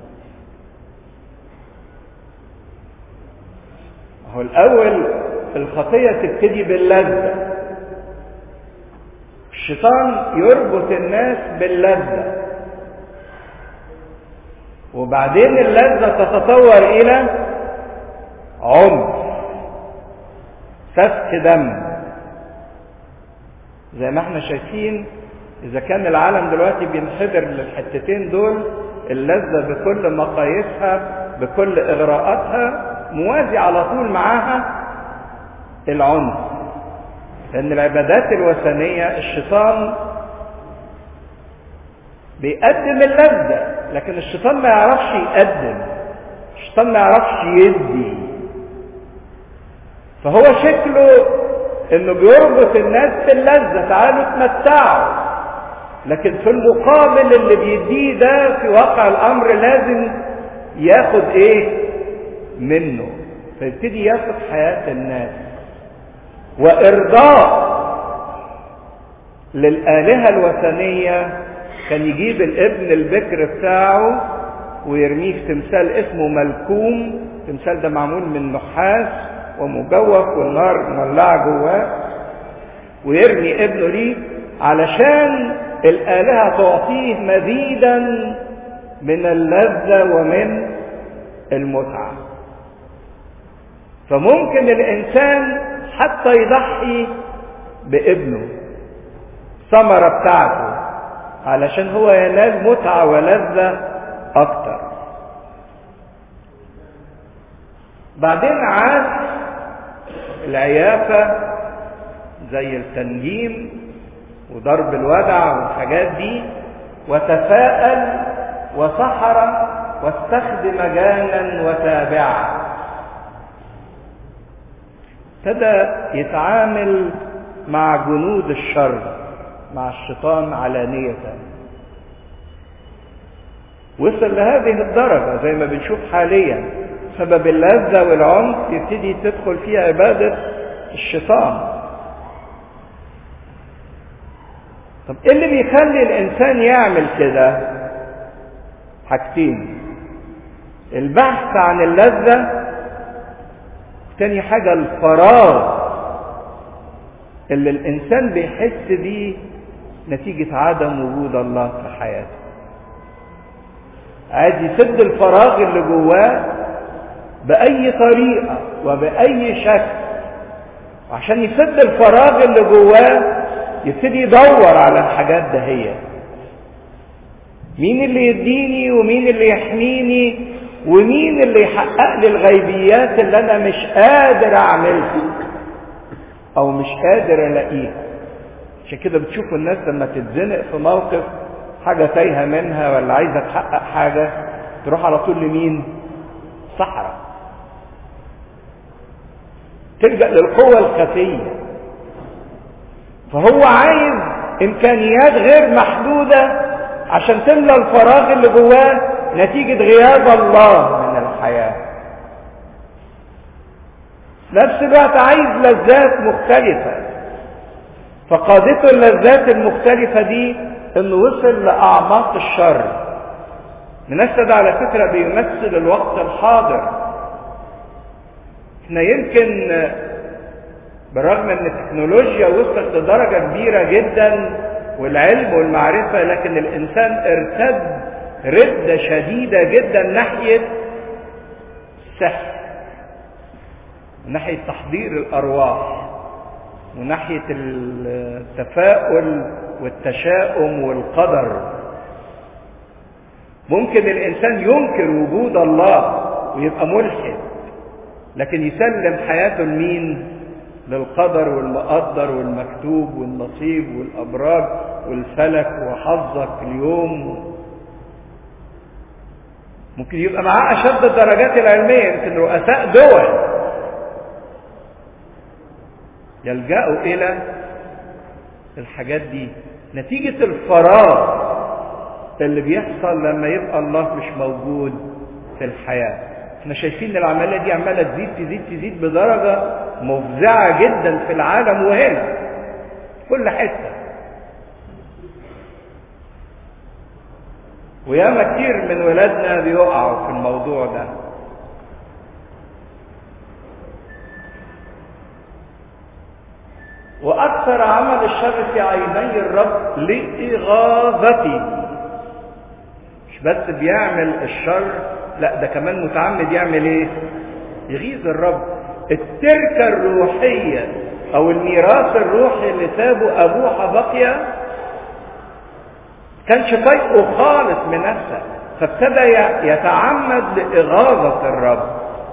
هو الاول الخطيه تبتدي باللذه الشيطان يربط الناس باللذه وبعدين اللذة تتطور إلى عنف سفك دم زي ما احنا شايفين إذا كان العالم دلوقتي بينحدر للحتتين دول اللذة بكل مقاييسها بكل إغراءاتها موازي على طول معاها العنف لأن العبادات الوثنية الشيطان بيقدم اللذة لكن الشيطان ما يعرفش يقدم الشيطان ما يعرفش يدي فهو شكله انه بيربط الناس باللذة تعالوا اتمتعوا لكن في المقابل اللي بيديه ده في واقع الامر لازم ياخد ايه منه فيبتدي ياخد حياة الناس وارضاء للآلهة الوثنية كان يجيب الابن البكر بتاعه ويرميه في تمثال اسمه ملكوم التمثال ده معمول من نحاس ومجوف والنار مولعة جواه ويرمي ابنه ليه علشان الآلهة تعطيه مزيدا من اللذة ومن المتعة فممكن الإنسان حتى يضحي بابنه ثمرة بتاعته علشان هو ينال متعة ولذة أكتر بعدين عاد العيافة زي التنجيم وضرب الودع والحاجات دي وتفاءل وسحر واستخدم جانا وتابعا ابتدى يتعامل مع جنود الشر مع الشيطان علانية وصل لهذه الدرجة زي ما بنشوف حاليا سبب اللذة والعنف يبتدي تدخل فيها عبادة الشيطان طب ايه اللي بيخلي الانسان يعمل كده حاجتين البحث عن اللذة تاني حاجة الفراغ اللي الانسان بيحس بيه نتيجة عدم وجود الله في حياته عايز يسد الفراغ اللي جواه بأي طريقة وبأي شكل وعشان يسد الفراغ اللي جواه يبتدي يدور على الحاجات دهية مين اللي يديني ومين اللي يحميني ومين اللي يحقق لي الغيبيات اللي انا مش قادر اعملها او مش قادر الاقيها عشان كده بتشوفوا الناس لما تتزنق في موقف حاجة تايهة منها ولا عايزة تحقق حاجة تروح على طول لمين صحراء تلجأ للقوة الخفية فهو عايز امكانيات غير محدودة عشان تملى الفراغ اللي جواه نتيجة غياب الله من الحياة نفس الوقت عايز لذات مختلفة فقادته اللذات المختلفة دي انه وصل لأعماق الشر منسد على فكرة بيمثل الوقت الحاضر احنا يمكن بالرغم ان التكنولوجيا وصلت لدرجة كبيرة جدا والعلم والمعرفة لكن الانسان ارتد ردة شديدة جدا ناحية السحر ناحية تحضير الارواح وناحية التفاؤل والتشاؤم والقدر ممكن الانسان ينكر وجود الله ويبقى ملحد لكن يسلم حياته لمين للقدر والمقدر والمكتوب والنصيب والابراج والفلك وحظك اليوم ممكن يبقى معاه اشد الدرجات العلميه يمكن رؤساء دول يلجأوا الى الحاجات دي نتيجة الفراغ اللي بيحصل لما يبقى الله مش موجود في الحياة احنا شايفين العملية دي عمالة تزيد تزيد تزيد بدرجة مفزعة جدا في العالم وهنا كل حتة وياما كتير من ولادنا بيقعوا في الموضوع ده وأكثر عمل الشر في عيني الرب لإغاظته مش بس بيعمل الشر لا ده كمان متعمد يعمل ايه يغيظ الرب التركة الروحية او الميراث الروحي اللي سابه ابوه حبقيا كانش طايقه خالص من نفسه فابتدى يتعمد لإغاظة الرب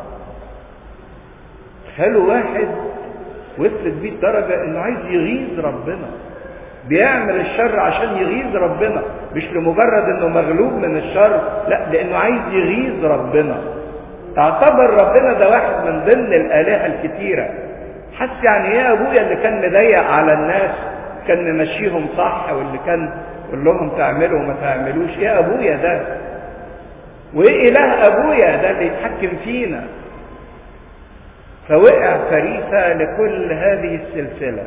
تخيلوا واحد وصلت بيه الدرجة انه عايز يغيظ ربنا بيعمل الشر عشان يغيظ ربنا مش لمجرد انه مغلوب من الشر لا لانه عايز يغيظ ربنا اعتبر ربنا ده واحد من ضمن الالهه الكتيره حس يعني ايه ابويا اللي كان مضيق على الناس كان ممشيهم صح واللي كان يقول لهم تعملوا وما تعملوش ايه ابويا ده وايه اله ابويا ده اللي يتحكم فينا فوقع فريسه لكل هذه السلسله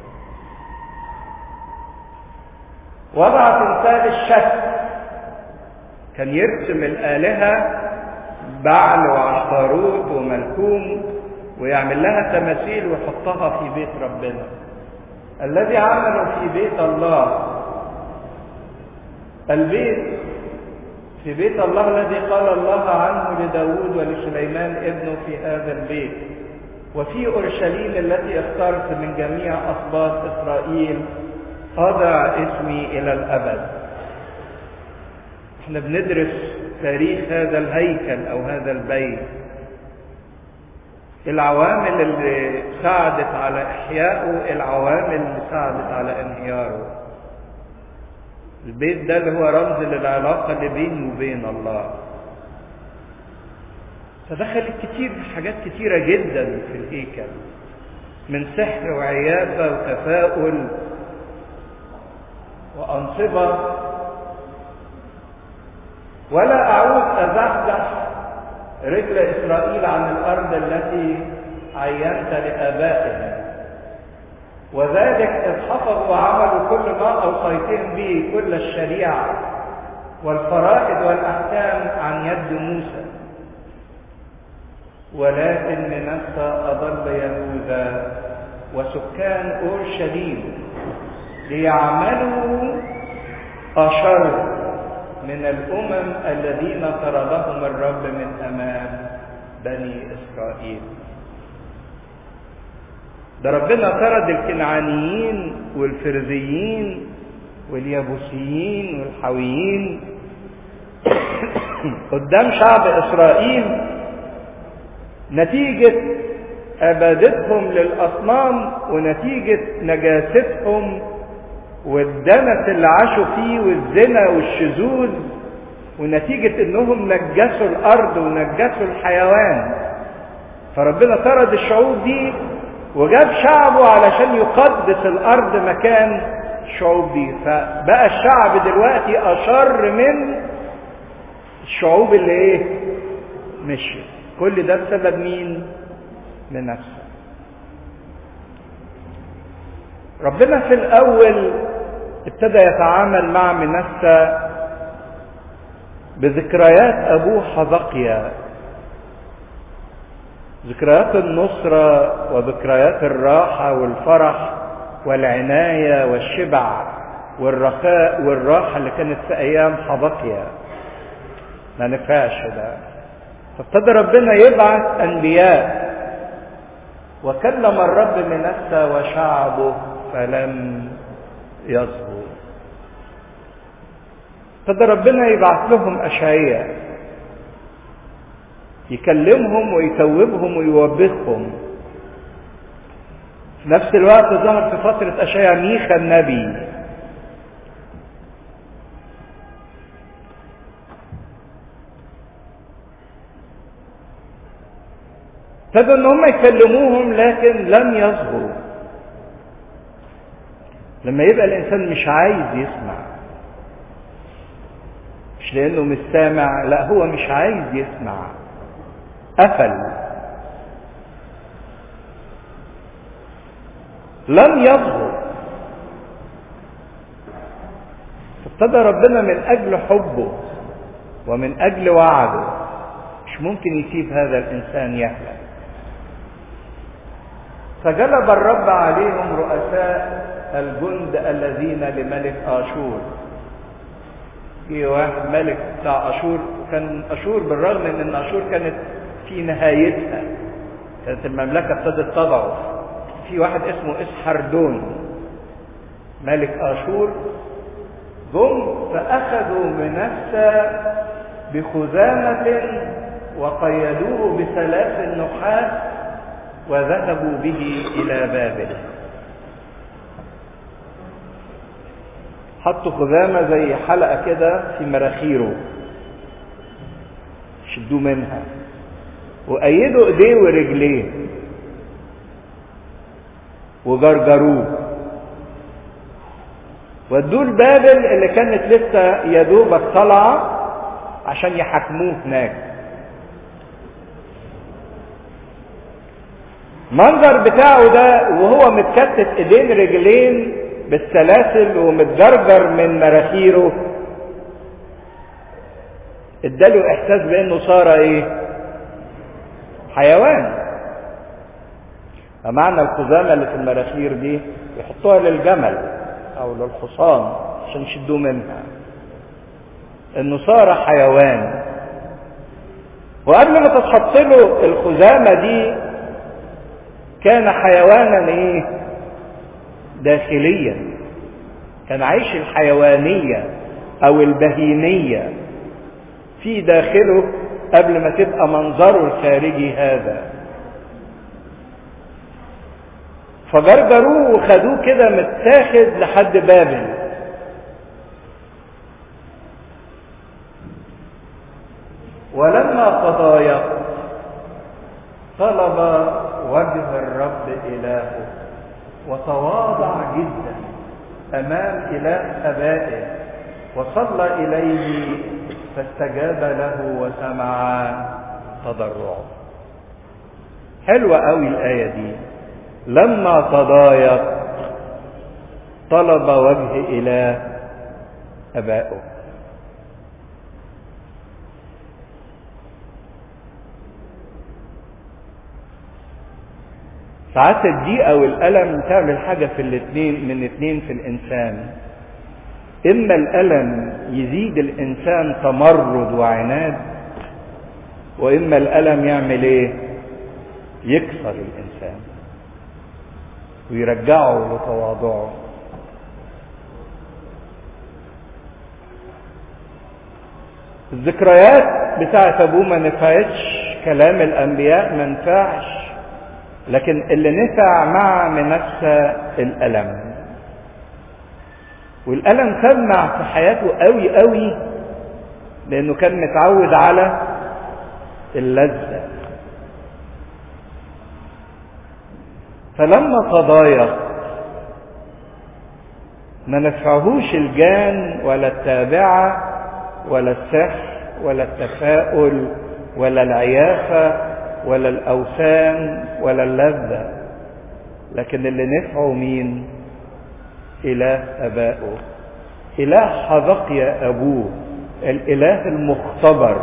وضع تمثال الشك كان يرسم الآلهة بعل وعشتاروت وملكوم ويعمل لها تماثيل ويحطها في بيت ربنا الذي عمله في بيت الله البيت في بيت الله الذي قال الله عنه لداود ولسليمان ابنه في هذا البيت وفي أورشليم التي اخترت من جميع أسباط إسرائيل أضع اسمي إلى الأبد احنا بندرس تاريخ هذا الهيكل أو هذا البيت العوامل اللي ساعدت على إحيائه العوامل اللي ساعدت على انهياره البيت ده اللي هو رمز للعلاقة اللي بيني وبين الله فدخلت كتير حاجات كتيرة جدا في الهيكل من سحر وعيافة وتفاؤل وأنصبة ولا أعود أزحزح رجل إسرائيل عن الأرض التي عينت لآبائهم وذلك إذ حفظوا وعملوا كل ما أوصيتهم به كل الشريعة والفرائض والأحكام عن يد موسى ولكن منسى أضل يهوذا وسكان أورشليم ليعملوا أشر من الأمم الذين طردهم الرب من أمام بني إسرائيل ده ربنا طرد الكنعانيين والفرزيين واليابوسيين والحويين قدام شعب إسرائيل نتيجة عبادتهم للأصنام ونتيجة نجاستهم والدنس اللي عاشوا فيه والزنا والشذوذ ونتيجة انهم نجسوا الارض ونجسوا الحيوان فربنا طرد الشعوب دي وجاب شعبه علشان يقدس الارض مكان الشعوب دي فبقى الشعب دلوقتي اشر من الشعوب اللي ايه مشيت كل ده بسبب مين من نفسه ربنا في الاول ابتدى يتعامل مع منسى بذكريات ابوه حزقيا ذكريات النصرة وذكريات الراحة والفرح والعناية والشبع والرخاء والراحة اللي كانت في أيام حبقيا ما نفعش ده فابتدى ربنا يبعث أنبياء وكلم الرب منسى وشعبه فلم يصبوا ابتدى ربنا يبعث لهم أشعياء يكلمهم ويتوبهم ويوبخهم في نفس الوقت ظهر في فترة أشعياء ميخا النبي ابتدوا ان هم يكلموهم لكن لم يصغوا لما يبقى الانسان مش عايز يسمع مش لانه مش سامع لا هو مش عايز يسمع قفل لم يصغوا فابتدى ربنا من اجل حبه ومن اجل وعده مش ممكن يسيب هذا الانسان يهلك فجلب الرب عليهم رؤساء الجند الذين لملك آشور جه واحد ملك بتاع اشور كان اشور بالرغم من ان اشور كانت في نهايتها كانت المملكه ابتدت تضعف في واحد اسمه اسحردون ملك اشور جم فاخذوا منسى بخزامه وقيدوه بثلاث النحاس وذهبوا به الى بابل حطوا خزامه زي حلقه كده في مراخيره شدوه منها وأيدوا ايديه ورجليه وجرجروه ودوه لبابل اللي كانت لسه يا دوبك طالعه عشان يحاكموه هناك المنظر بتاعه ده وهو متكتف ايدين رجلين بالسلاسل ومتجرجر من مراخيره اداله احساس بانه صار ايه حيوان فمعنى الخزامة اللي في المراخير دي يحطوها للجمل او للحصان عشان يشدوه منها انه صار حيوان وقبل ما تتحط له الخزامة دي كان حيوانا ايه داخليا كان عايش الحيوانية او البهيمية في داخله قبل ما تبقى منظره الخارجي هذا فجرجروه وخدوه كده متاخد لحد بابل ولما تضايق طلب وجه الرب إلهه وتواضع جدا أمام إله أبائه وصلى إليه فاستجاب له وسمع تضرعه حلوة قوي الآية دي لما تضايق طلب وجه إله أبائه ساعات الضيقة والألم تعمل حاجة في الاثنين من اثنين في الإنسان إما الألم يزيد الإنسان تمرد وعناد وإما الألم يعمل إيه؟ يكسر الإنسان ويرجعه لتواضعه الذكريات بتاعت أبوه ما نفعتش كلام الأنبياء ما نفعش لكن اللي نفع مع منسى الألم والألم سمع في حياته قوي قوي لأنه كان متعود على اللذة فلما تضايق ما نفعهوش الجان ولا التابعة ولا السحر ولا التفاؤل ولا العيافة ولا الأوثان ولا اللذة لكن اللي نفعه مين إله أبائه إله حذقيا أبوه الإله المختبر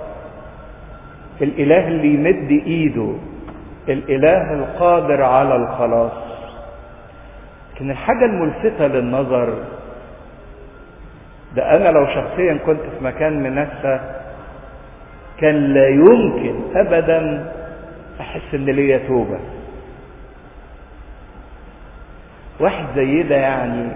الإله اللي يمد إيده الإله القادر على الخلاص لكن الحاجة الملفتة للنظر ده أنا لو شخصيا كنت في مكان منسى كان لا يمكن أبدا أحس إن ليا توبة واحد زي ده يعني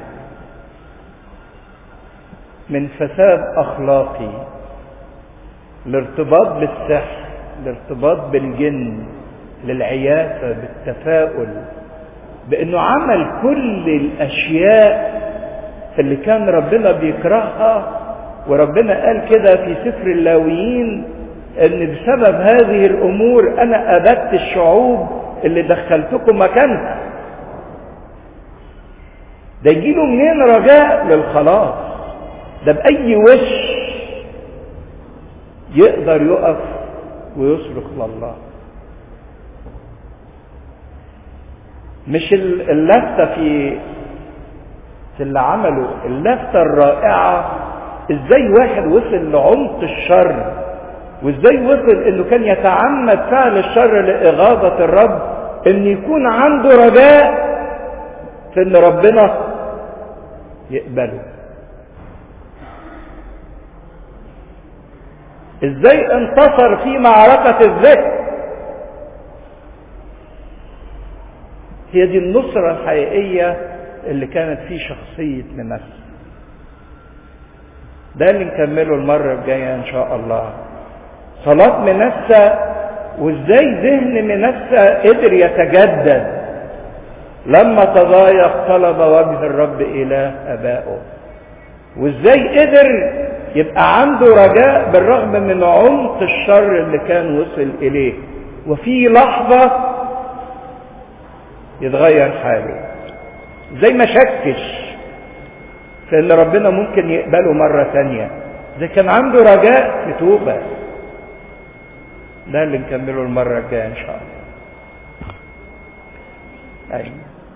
من فساد اخلاقي الارتباط بالسحر الارتباط بالجن للعيافه بالتفاؤل بانه عمل كل الاشياء اللي كان ربنا بيكرهها وربنا قال كده في سفر اللاويين ان بسبب هذه الامور انا ابدت الشعوب اللي دخلتكم مكانها ده يجيله منين رجاء للخلاص ده بأي وش يقدر يقف ويصرخ لله مش اللفتة في في اللي عمله اللفتة الرائعة ازاي واحد وصل لعمق الشر وازاي وصل انه كان يتعمد فعل الشر لإغاظة الرب ان يكون عنده رجاء في ان ربنا يقبله ازاي انتصر في معركة الذهن هي دي النصرة الحقيقية اللي كانت في شخصية منسى ده اللي نكمله المرة الجاية إن شاء الله صلاة منسى وإزاي ذهن منسى قدر يتجدد لما تضايق طلب وجه الرب إله أبائه وإزاي قدر يبقى عنده رجاء بالرغم من عمق الشر اللي كان وصل إليه وفي لحظة يتغير حاله زي ما شكش في ان ربنا ممكن يقبله مرة تانية زي كان عنده رجاء في توبة ده اللي نكمله المرة الجاية ان شاء الله ايوه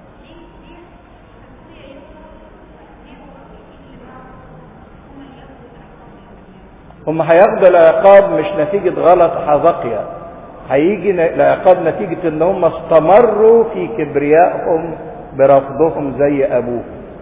هم هياخدوا العقاب مش نتيجة غلط حذقيا هيجي العقاب نتيجة ان هم استمروا في كبريائهم برفضهم زي ابوه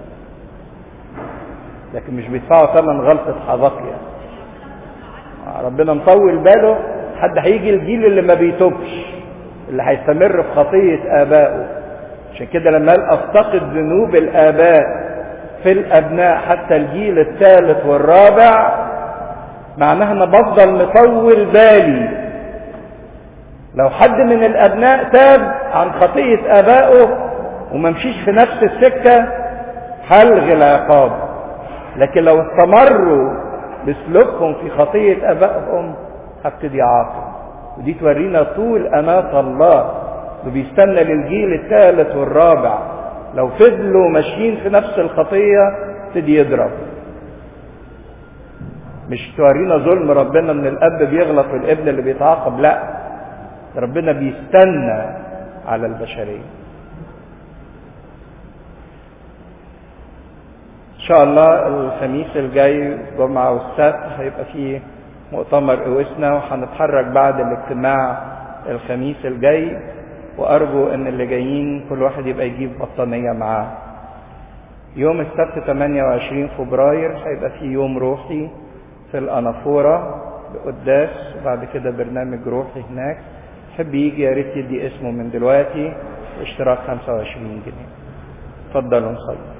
لكن مش بيدفعوا ثمن غلطة حذقيا ربنا مطول باله حد هيجي الجيل اللي ما بيتوبش اللي هيستمر في خطية آبائه عشان كده لما قال أفتقد ذنوب الآباء في الأبناء حتى الجيل الثالث والرابع معناها أنا بفضل مطول بالي لو حد من الأبناء تاب عن خطية آبائه وما مشيش في نفس السكة هلغي العقاب لكن لو استمروا بسلوكهم في خطية آبائهم هبتدي عاقب ودي تورينا طول أناة الله وبيستنى للجيل الثالث والرابع لو فضلوا ماشيين في نفس الخطية ابتدي يضرب مش تورينا ظلم ربنا ان الاب بيغلط والابن اللي بيتعاقب لا ربنا بيستنى على البشريه ان شاء الله الخميس الجاي الجمعه والسبت هيبقى فيه مؤتمر اوسنا وهنتحرك بعد الاجتماع الخميس الجاي وارجو ان اللي جايين كل واحد يبقى يجيب بطانيه معاه يوم السبت 28 فبراير هيبقى فيه يوم روحي في الأنافورة بقداس وبعد كده برنامج روحي هناك يحب يجي يا ريت يدي اسمه من دلوقتي اشتراك 25 جنيه اتفضلوا نصلي